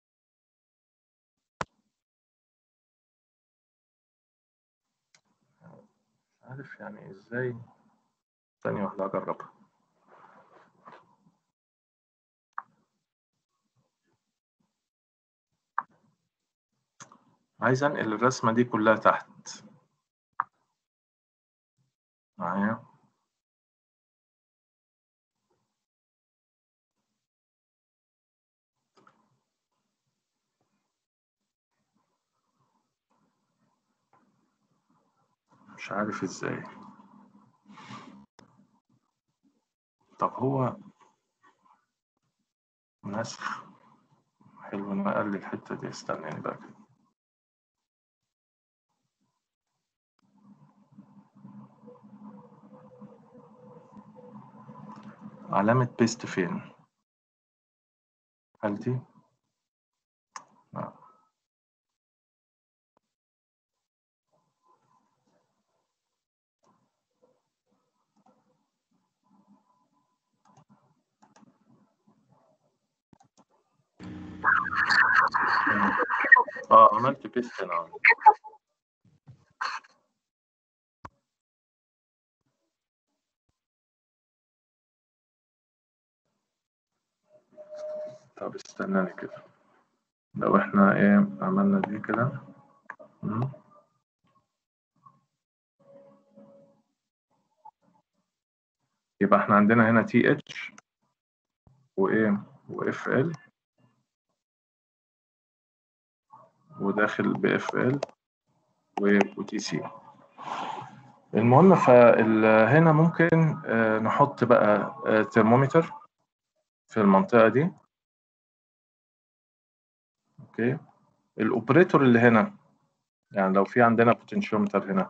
Speaker 1: مش عارف يعني ازاي ثانية واحدة اجربها عايز انقل الرسمة دي كلها تحت معايا مش عارف ازاي طب هو نسخ حلو ان انا اقلل الحتة دي استناني بقى كده علامة بيست فين هل دي لا. اه عملت بيست هنا طب استناني كده لو احنا ايه عملنا دي كده مم. يبقى احنا عندنا هنا تي اتش وايه واف ال وداخل باف ال وتي سي المهم فهنا ممكن آه، نحط بقى آه، ترمومتر في المنطقة دي اوكي الاوبريتور اللي هنا يعني لو في عندنا بوتنشيومتر هنا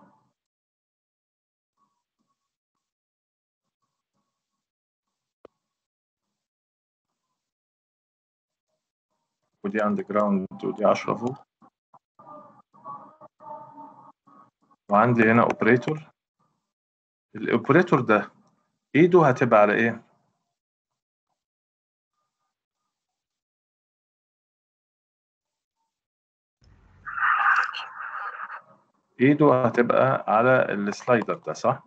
Speaker 1: ودي عند جراوند ودي 10 فولت وعندي هنا اوبريتور الاوبريتور ده ايده هتبقى على ايه ايده هتبقى على السلايدر ده صح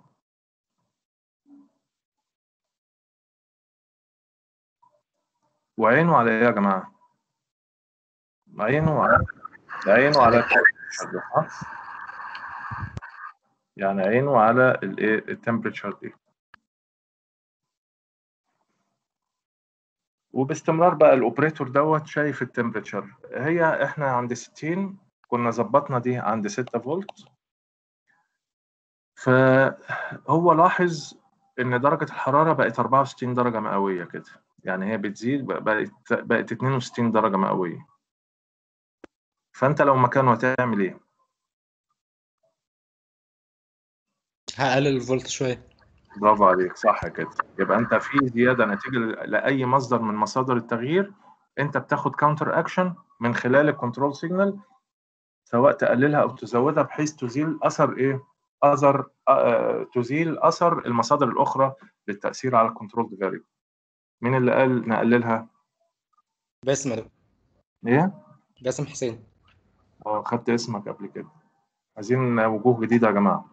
Speaker 1: وعينه على ايه يا جماعه عينه على عينه على التمبريتشر ده صح يعني عينه على الايه التمبريتشر دي وباستمرار بقى الاوبريتور دوت شايف التمبريتشر هي احنا عند 60 كنا ظبطنا دي عند 6 فولت فهو لاحظ ان درجة الحرارة بقت 64 درجة مئوية كده يعني هي بتزيد بقت بقت 62 درجة مئوية فانت لو مكانه هتعمل ايه؟
Speaker 15: هقلل الفولت شوية
Speaker 1: برافو عليك صح كده يبقى انت في زياده نتيجه لاي مصدر من مصادر التغيير انت بتاخد كاونتر اكشن من خلال الكنترول سيجنال سواء تقللها او تزودها بحيث تزيل اثر ايه اثر آه تزيل اثر المصادر الاخرى للتاثير على الكنترول فاريبل مين اللي قال نقللها
Speaker 15: باسم يا دكتور.
Speaker 1: ايه
Speaker 15: باسم حسين
Speaker 1: اه خدت اسمك قبل كده عايزين وجوه جديده يا جماعه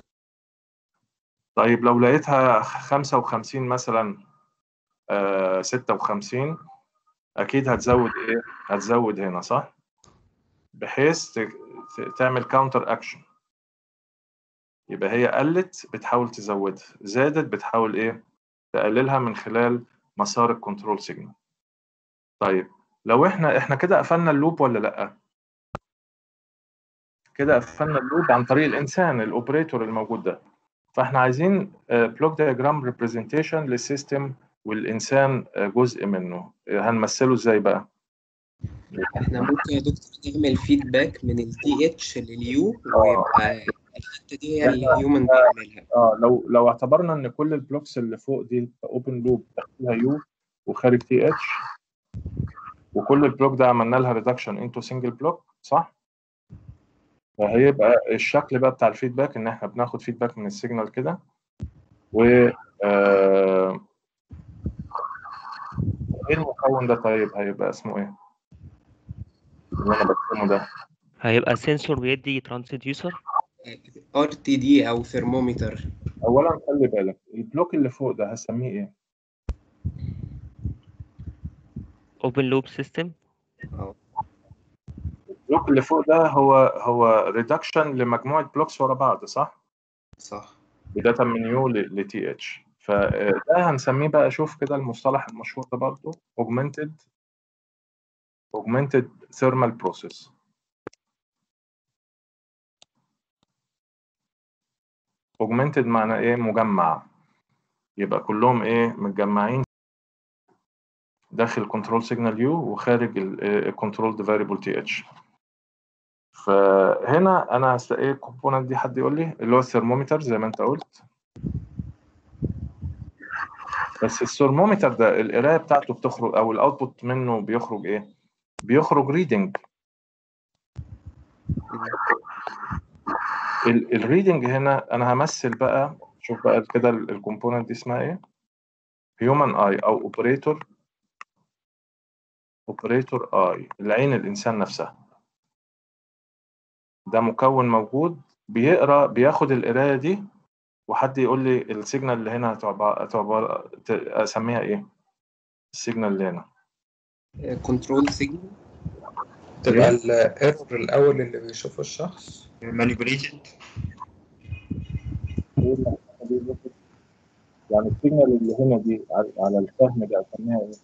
Speaker 1: طيب لو لقيتها 55 مثلا آه 56 اكيد هتزود ايه هتزود هنا صح بحيث ت- ت- تعمل كاونتر اكشن يبقى هي قلت بتحاول تزودها زادت بتحاول ايه تقللها من خلال مسار الكنترول سيجنال طيب لو احنا احنا كده قفلنا اللوب ولا لا كده قفلنا اللوب عن طريق الانسان الاوبريتور الموجود ده فاحنا عايزين بلوك دياجرام ريبريزنتيشن للسيستم والانسان آه، جزء منه آه، هنمثله ازاي بقى
Speaker 5: احنا ممكن يا دكتور نعمل فيدباك من التي اتش لليو ويبقى الحته دي هي اللي الهيومن بيعملها
Speaker 1: اه لو لو اعتبرنا ان كل البلوكس اللي فوق دي اوبن لوب داخلها يو وخارج تي اتش وكل البلوك ده عملنا لها ريدكشن انتو سنجل بلوك صح؟ فهيبقى الشكل بقى بتاع الفيدباك ان احنا بناخد فيدباك من السيجنال كده و آه، ايه المكون ده طيب هيبقى اسمه ايه؟ اللي انا برسمه ده
Speaker 11: هيبقى سنسور بيدي ترانسديوسر
Speaker 5: ار تي دي او ثرمومتر
Speaker 1: اولا خلي بالك البلوك اللي فوق ده هسميه ايه؟
Speaker 11: اوبن لوب سيستم
Speaker 1: البلوك اللي فوق ده هو هو ريدكشن لمجموعه بلوكس ورا بعض صح؟
Speaker 5: صح
Speaker 1: بداية من يو لتي اتش فده هنسميه بقى شوف كده المصطلح المشهور ده برضه augmented augmented thermal process augmented معنى ايه مجمع يبقى كلهم ايه متجمعين داخل كنترول سيجنال يو وخارج الكنترول فاريبل تي اتش فهنا انا هست ايه الكومبوننت دي حد يقول لي اللي هو الثرمومتر زي ما انت قلت بس الثرمومتر ده القرايه بتاعته بتخرج او الاوتبوت منه بيخرج ايه بيخرج ريدنج الريدنج هنا انا همثل بقى شوف بقى كده الكومبوننت دي اسمها ايه هيومن اي او اوبريتور اوبريتور اي العين الانسان نفسها ده مكون موجود بيقرا بياخد القرايه دي وحد يقول لي السيجنال اللي هنا هتبقى هتبقى اسميها ايه السيجنال اللي هنا
Speaker 5: كنترول سيجنال
Speaker 16: تبقى الايرور الاول اللي بيشوفه الشخص
Speaker 8: manipulated
Speaker 1: يعني السيجنال اللي هنا دي على على الفهم ده اسميها ايه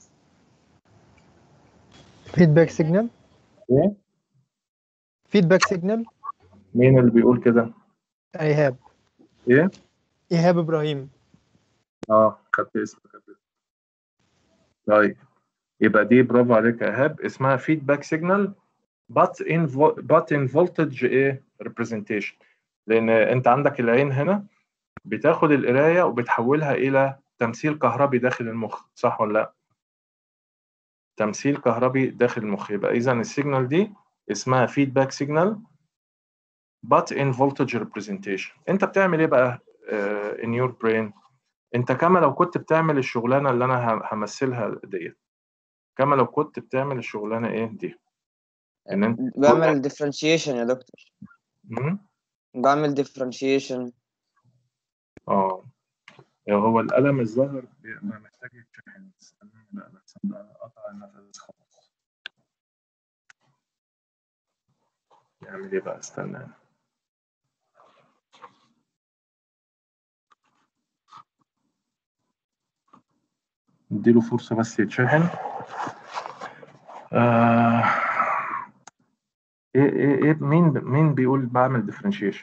Speaker 17: فيدباك سيجنال
Speaker 1: ايه
Speaker 17: فيدباك سيجنال
Speaker 1: مين اللي بيقول كده
Speaker 17: ايهاب
Speaker 1: ايه
Speaker 17: ايهاب ابراهيم
Speaker 1: اه خدت اسمك قبل. طيب يبقى دي برافو عليك يا ايهاب اسمها فيدباك سيجنال but in vo- but in voltage ايه representation لان انت عندك العين هنا بتاخد القرايه وبتحولها الى تمثيل كهربي داخل المخ صح ولا لا تمثيل كهربي داخل المخ يبقى اذا السيجنال دي اسمها فيدباك سيجنال but in voltage representation انت بتعمل ايه بقى uh, in your brain انت كما لو كنت بتعمل الشغلانه اللي انا ه- همثلها ديت كما لو كنت بتعمل الشغلانه ايه دي ان انت
Speaker 13: بعمل differentiation يا دكتور
Speaker 1: مم؟
Speaker 13: بعمل differentiation
Speaker 1: اه هو القلم الظاهر بيبقى محتاج يتشحن استنى لا لا تصدق قطع النفس خلاص يعمل ايه بقى استنى نديله فرصة بس يتشحن آه ايه ايه ايه مين مين بيقول بعمل ديفرنشيشن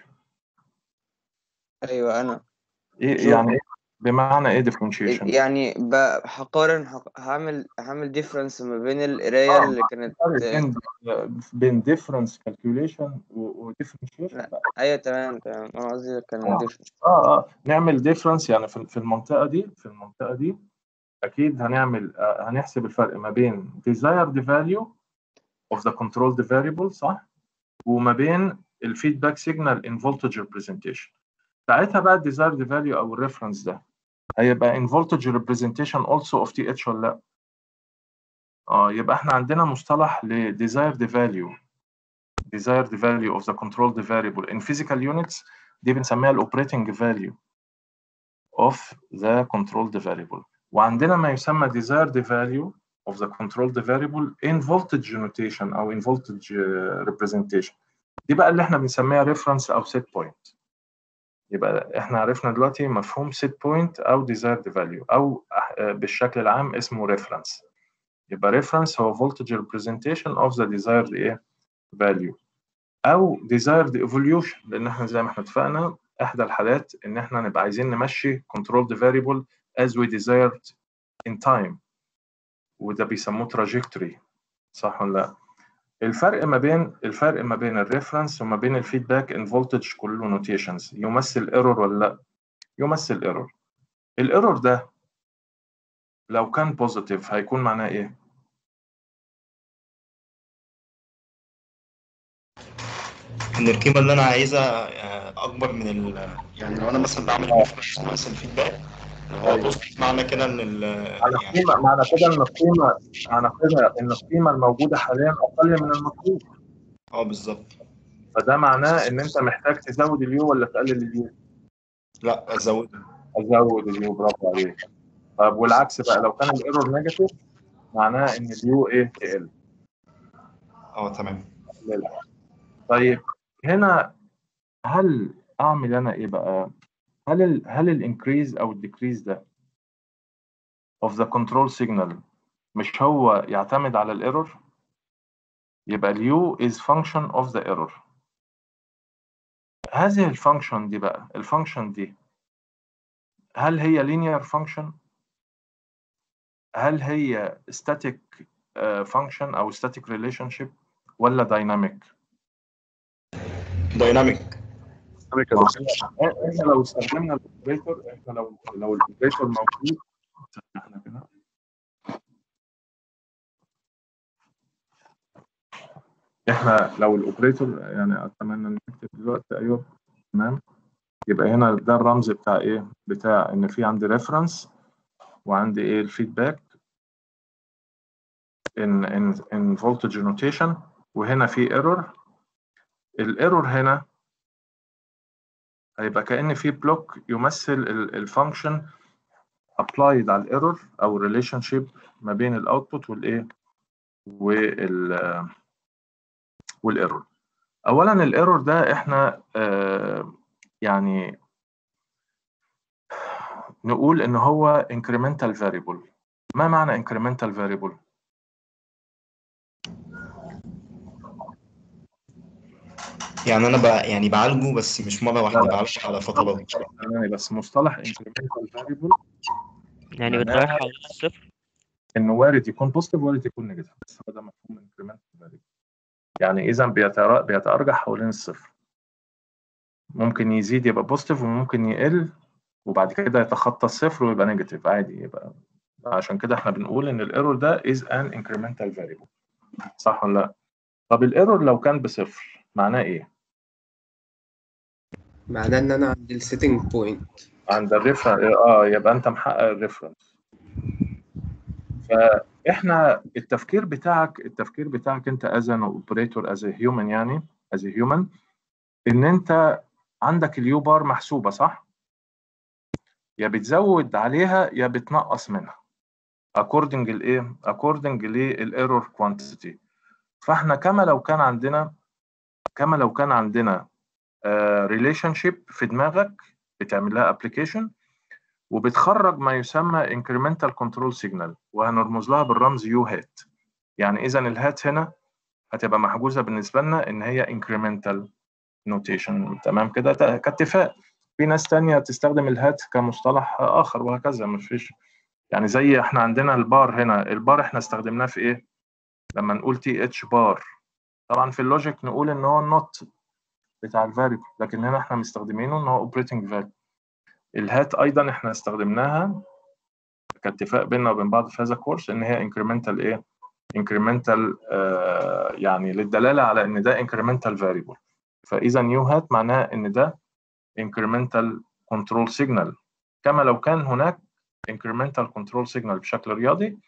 Speaker 13: ايوه انا
Speaker 1: ايه
Speaker 13: شو
Speaker 1: يعني إيه بمعنى ايه ديفرنشيشن
Speaker 13: يعني ب- هقارن هق- هعمل هعمل difference ما بين القراية اللي كانت
Speaker 1: بين بين ديفرنس كالكوليشن وديفرنشيشن
Speaker 13: لا ايوه تمام تمام انا قصدي كان
Speaker 1: اه
Speaker 13: difference
Speaker 1: اه اه نعمل ديفرنس يعني في في المنطقة دي في المنطقة دي اكيد هنعمل آه هنحسب الفرق ما بين desired value of the controlled variable صح وما بين الفيدباك سيجنال in voltage representation ساعتها بقى desired value او الريفرنس ده هيبقى in voltage representation also of TH ولا لا اه يبقى احنا عندنا مصطلح ل desired value desired value of the controlled variable in physical units دي بنسميها ال operating value of the controlled variable وعندنا ما يسمى desired value of the controlled variable in voltage notation او in voltage uh, representation دي بقى اللي احنا بنسميها reference او set point يبقى احنا عرفنا دلوقتي مفهوم set point او desired value او uh, بالشكل العام اسمه reference يبقى reference هو voltage representation of the desired ايه value او desired evolution لان احنا زي ما احنا اتفقنا احدى الحالات ان احنا نبقى عايزين نمشي controlled variable as we desired in time وده بيسموه trajectory صح ولا لا الفرق ما بين الفرق ما بين الريفرنس وما بين الفيدباك ان فولتج كله نوتيشنز يمثل ايرور ولا لا يمثل ايرور الايرور ده لو كان بوزيتيف هيكون معناه ايه
Speaker 18: ان القيمه اللي انا عايزها آه، اكبر من ال يعني لو انا مثلا بعمل ريفرش ناقص الفيدباك هو بوزيتيف معنى كده ان ال
Speaker 1: معنى قيمة معنى كده ان القيمة معنى كده ان القيمة الموجودة حاليا اقل من المطلوب
Speaker 18: اه بالظبط
Speaker 1: فده معناه ان انت محتاج تزود اليو ولا تقلل اليو
Speaker 18: لا ازود
Speaker 1: ازود اليو برافو عليك طب والعكس بقى لو كان الايرور نيجاتيف معناه ان اليو ايه تقل
Speaker 18: اه تمام
Speaker 1: لا. طيب هنا هل اعمل انا ايه بقى هل ال هل الانكريز او الديكريز ده of the control signal مش هو يعتمد على الايرور يبقى اليو is function of the error هذه الفانكشن دي بقى الفانكشن دي هل هي linear function هل هي static uh, function او static relationship ولا dynamic
Speaker 18: دايناميك
Speaker 1: احنا لو استخدمنا الاوبريتور احنا لو لو الاوبريتور موجود احنا كده احنا لو الاوبريتور يعني اتمنى ان نكتب دلوقتي ايوه تمام يبقى هنا ده الرمز بتاع ايه بتاع ان في عندي ريفرنس وعندي ايه الفيدباك ان ان ان فولتج نوتيشن وهنا في ايرور الايرور هنا هيبقى كأن في بلوك يمثل الفانكشن applied على الايرور او الريليشن شيب ما بين الاوتبوت والايه وال والايرور اولا الايرور ده احنا آه يعني نقول ان هو incremental variable ما معنى incremental variable
Speaker 18: يعني انا بقى يعني بعالجه بس مش مره واحده بعالجه على فترات
Speaker 1: يعني بس مصطلح incremental variable
Speaker 11: يعني بتراوح حوالين الصفر
Speaker 1: انه وارد يكون بوزيتيف وارد يكون نيجاتيف بس هو ده مفهوم incremental variable يعني اذا بيتر- بيتارجح حوالين الصفر ممكن يزيد يبقى بوزيتيف وممكن يقل وبعد كده يتخطى الصفر ويبقى نيجاتيف عادي يبقى عشان كده احنا بنقول ان الايرور ده is an incremental variable صح ولا لا؟ طب الايرور لو كان بصفر معناه ايه؟
Speaker 5: معناه ان انا عند السيتنج بوينت
Speaker 1: عند الريفرنس اه يبقى انت محقق الريفرنس فاحنا التفكير بتاعك التفكير بتاعك انت از ان اوبريتور از هيومن يعني از هيومن ان انت عندك اليو بار محسوبه صح؟ يا بتزود عليها يا بتنقص منها according لايه؟ according للايرور كوانتيتي فاحنا كما لو كان عندنا كما لو كان عندنا ريليشن شيب في دماغك بتعمل لها ابلكيشن وبتخرج ما يسمى incremental control signal وهنرمز لها بالرمز يو هات يعني اذا الهات هنا هتبقى محجوزه بالنسبه لنا ان هي incremental notation تمام كده ت- كاتفاق في ناس تانية تستخدم الهات كمصطلح اخر وهكذا مفيش يعني زي احنا عندنا البار هنا البار احنا استخدمناه في ايه لما نقول تي اتش بار طبعا في اللوجيك نقول ان هو النوت بتاع الفاريبل لكن هنا احنا مستخدمينه ان هو اوبريتنج فاليو الهات ايضا احنا استخدمناها كاتفاق بيننا وبين بعض في هذا الكورس ان هي انكريمنتال ايه انكريمنتال آه يعني للدلاله على ان ده انكريمنتال فاريبل فاذا يو هات معناه ان ده انكريمنتال كنترول سيجنال كما لو كان هناك incremental control signal بشكل رياضي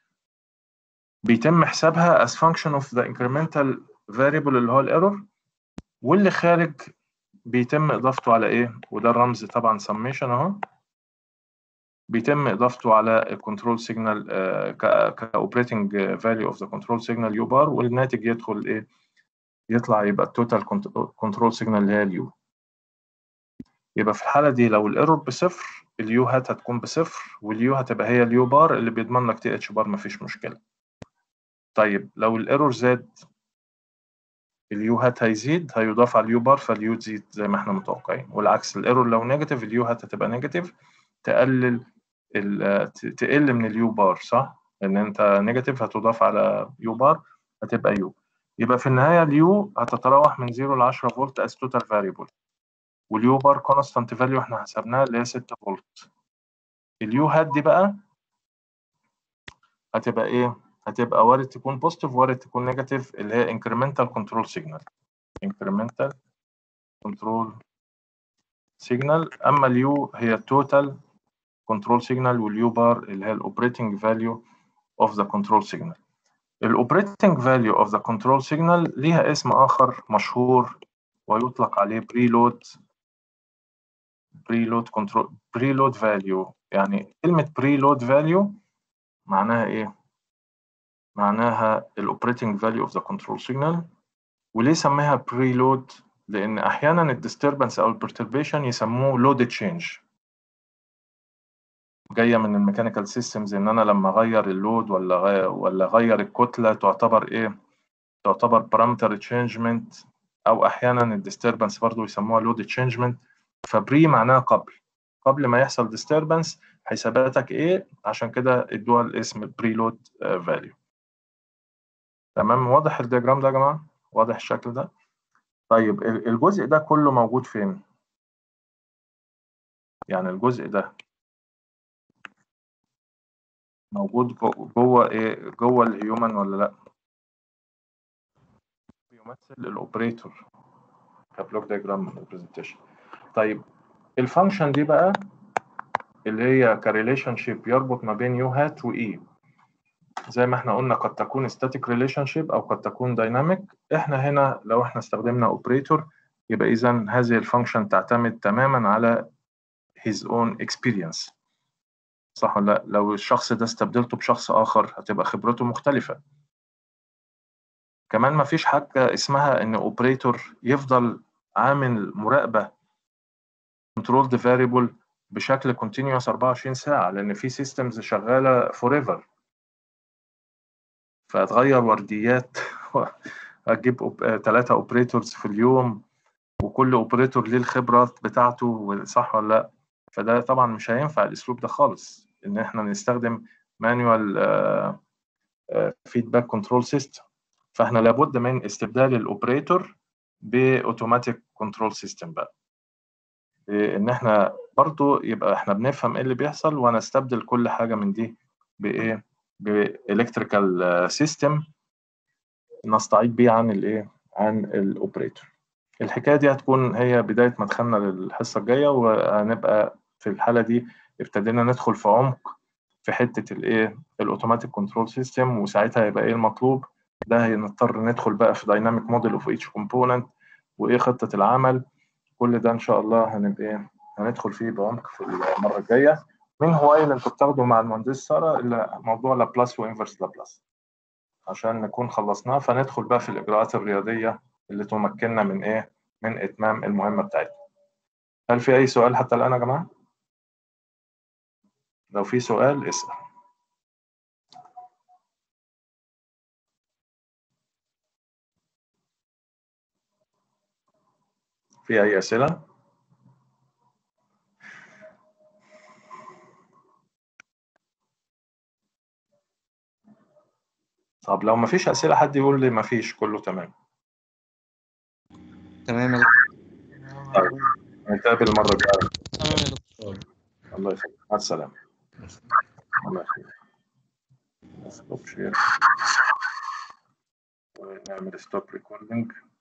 Speaker 1: بيتم حسابها as function of the incremental variable اللي هو الايرور واللي خارج بيتم اضافته على ايه وده الرمز طبعا summation اهو بيتم اضافته على الكنترول سيجنال كاوبريتنج فاليو اوف ذا كنترول سيجنال يو بار والناتج يدخل ايه يطلع يبقى التوتال كنترول سيجنال اللي هي اليو يبقى في الحالة دي لو الايرور بصفر اليو هات هتكون بصفر واليو هتبقى هي اليو بار اللي بيضمن لك تي اتش بار مفيش مشكلة طيب لو الايرور زاد اليو هات هيزيد هيضاف على اليو بار فاليو تزيد زي ما احنا متوقعين والعكس الايرور لو نيجاتيف اليو هات هتبقى نيجاتيف تقلل ال- ت- تقل من اليو بار صح؟ لان انت نيجاتيف هتضاف على يو بار هتبقى يو يبقى في النهاية اليو هتتراوح من 0 ل 10 فولت as total variable واليو بار كونستانت فاليو احنا حسبناها اللي هي 6 فولت اليو هات دي بقى هتبقى ايه هتبقى وارد تكون بوزيتيف وارد تكون نيجاتيف اللي هي incremental control signal incremental control signal اما اليو هي total control signal واليو بار اللي هي الاوبريتنج فاليو of the control signal الاوبريتنج فاليو of the control signal ليها اسم اخر مشهور ويطلق عليه preload preload control preload value يعني كلمة preload value معناها ايه؟ معناها الاوبريتنج فاليو اوف ذا كنترول سيجنال وليه سميها preload؟ لأن أحيانا الديستربنس أو البرتربيشن يسموه load change جاية من الميكانيكال سيستمز إن أنا لما أغير اللود ولا غير ولا أغير الكتلة تعتبر إيه؟ تعتبر بارامتر تشينجمنت أو أحيانا الديستربنس برضو يسموها لود تشينجمنت فبري معناها قبل قبل ما يحصل ديستربنس حساباتك ايه عشان كده ادوها الاسم بريلود فاليو تمام واضح الدياجرام ده يا جماعه واضح الشكل ده طيب ال- الجزء ده كله موجود فين يعني الجزء ده موجود جو- جوه ايه جوه الهيومن ولا لا بيمثل الاوبريتور كبلوك دياجرام ريبريزنتيشن طيب الفانكشن دي بقى اللي هي كريليشن شيب يربط ما بين يو هات واي زي ما احنا قلنا قد تكون static relationship او قد تكون dynamic احنا هنا لو احنا استخدمنا operator يبقى اذا هذه الفانكشن تعتمد تماما على his own experience صح ولا لا لو الشخص ده استبدلته بشخص اخر هتبقى خبرته مختلفة كمان ما فيش حاجة اسمها ان operator يفضل عامل مراقبة controlled variable بشكل continuous 24 ساعة لأن في systems شغالة forever فهتغير ورديات هتجيب ثلاثة اوبريتورز في اليوم وكل اوبريتور ليه الخبرات بتاعته صح ولا لا فده طبعا مش هينفع الاسلوب ده خالص ان احنا نستخدم مانوال فيدباك كنترول سيستم فاحنا لابد من استبدال الاوبريتور باوتوماتيك كنترول سيستم بقى ان احنا برضو يبقى احنا بنفهم ايه اللي بيحصل ونستبدل كل حاجه من دي بايه بالكتريكال سيستم نستعيد بيه عن الايه عن الاوبريتور الحكاية دي هتكون هي بداية مدخلنا للحصة الجاية وهنبقى في الحالة دي ابتدينا ندخل في عمق في حتة الايه الاوتوماتيك كنترول سيستم وساعتها هيبقى ايه المطلوب ده هنضطر ندخل بقى في دايناميك موديل اوف ايتش كومبوننت وايه خطة العمل كل ده ان شاء الله هنبقى ايه هندخل فيه بعمق في المرة الجاية من هواية اللي انتوا بتاخدوا مع المهندس سارة اللي موضوع لابلاس وانفرس لابلاس عشان نكون خلصناه فندخل بقى في الإجراءات الرياضية اللي تمكننا من إيه؟ من إتمام المهمة بتاعتنا. هل في أي سؤال حتى الآن يا جماعة؟ لو في سؤال اسأل. في أي أسئلة؟ طب لو مفيش أسئلة حد يقول لي مفيش كله تمام.
Speaker 15: تمام يا
Speaker 1: طيب نتقابل المرة الجاية.
Speaker 15: تمام يا دكتور
Speaker 1: الله يخليك مع السلامة. الله يخليك. ستوب شير ونعمل ستوب ريكوردنج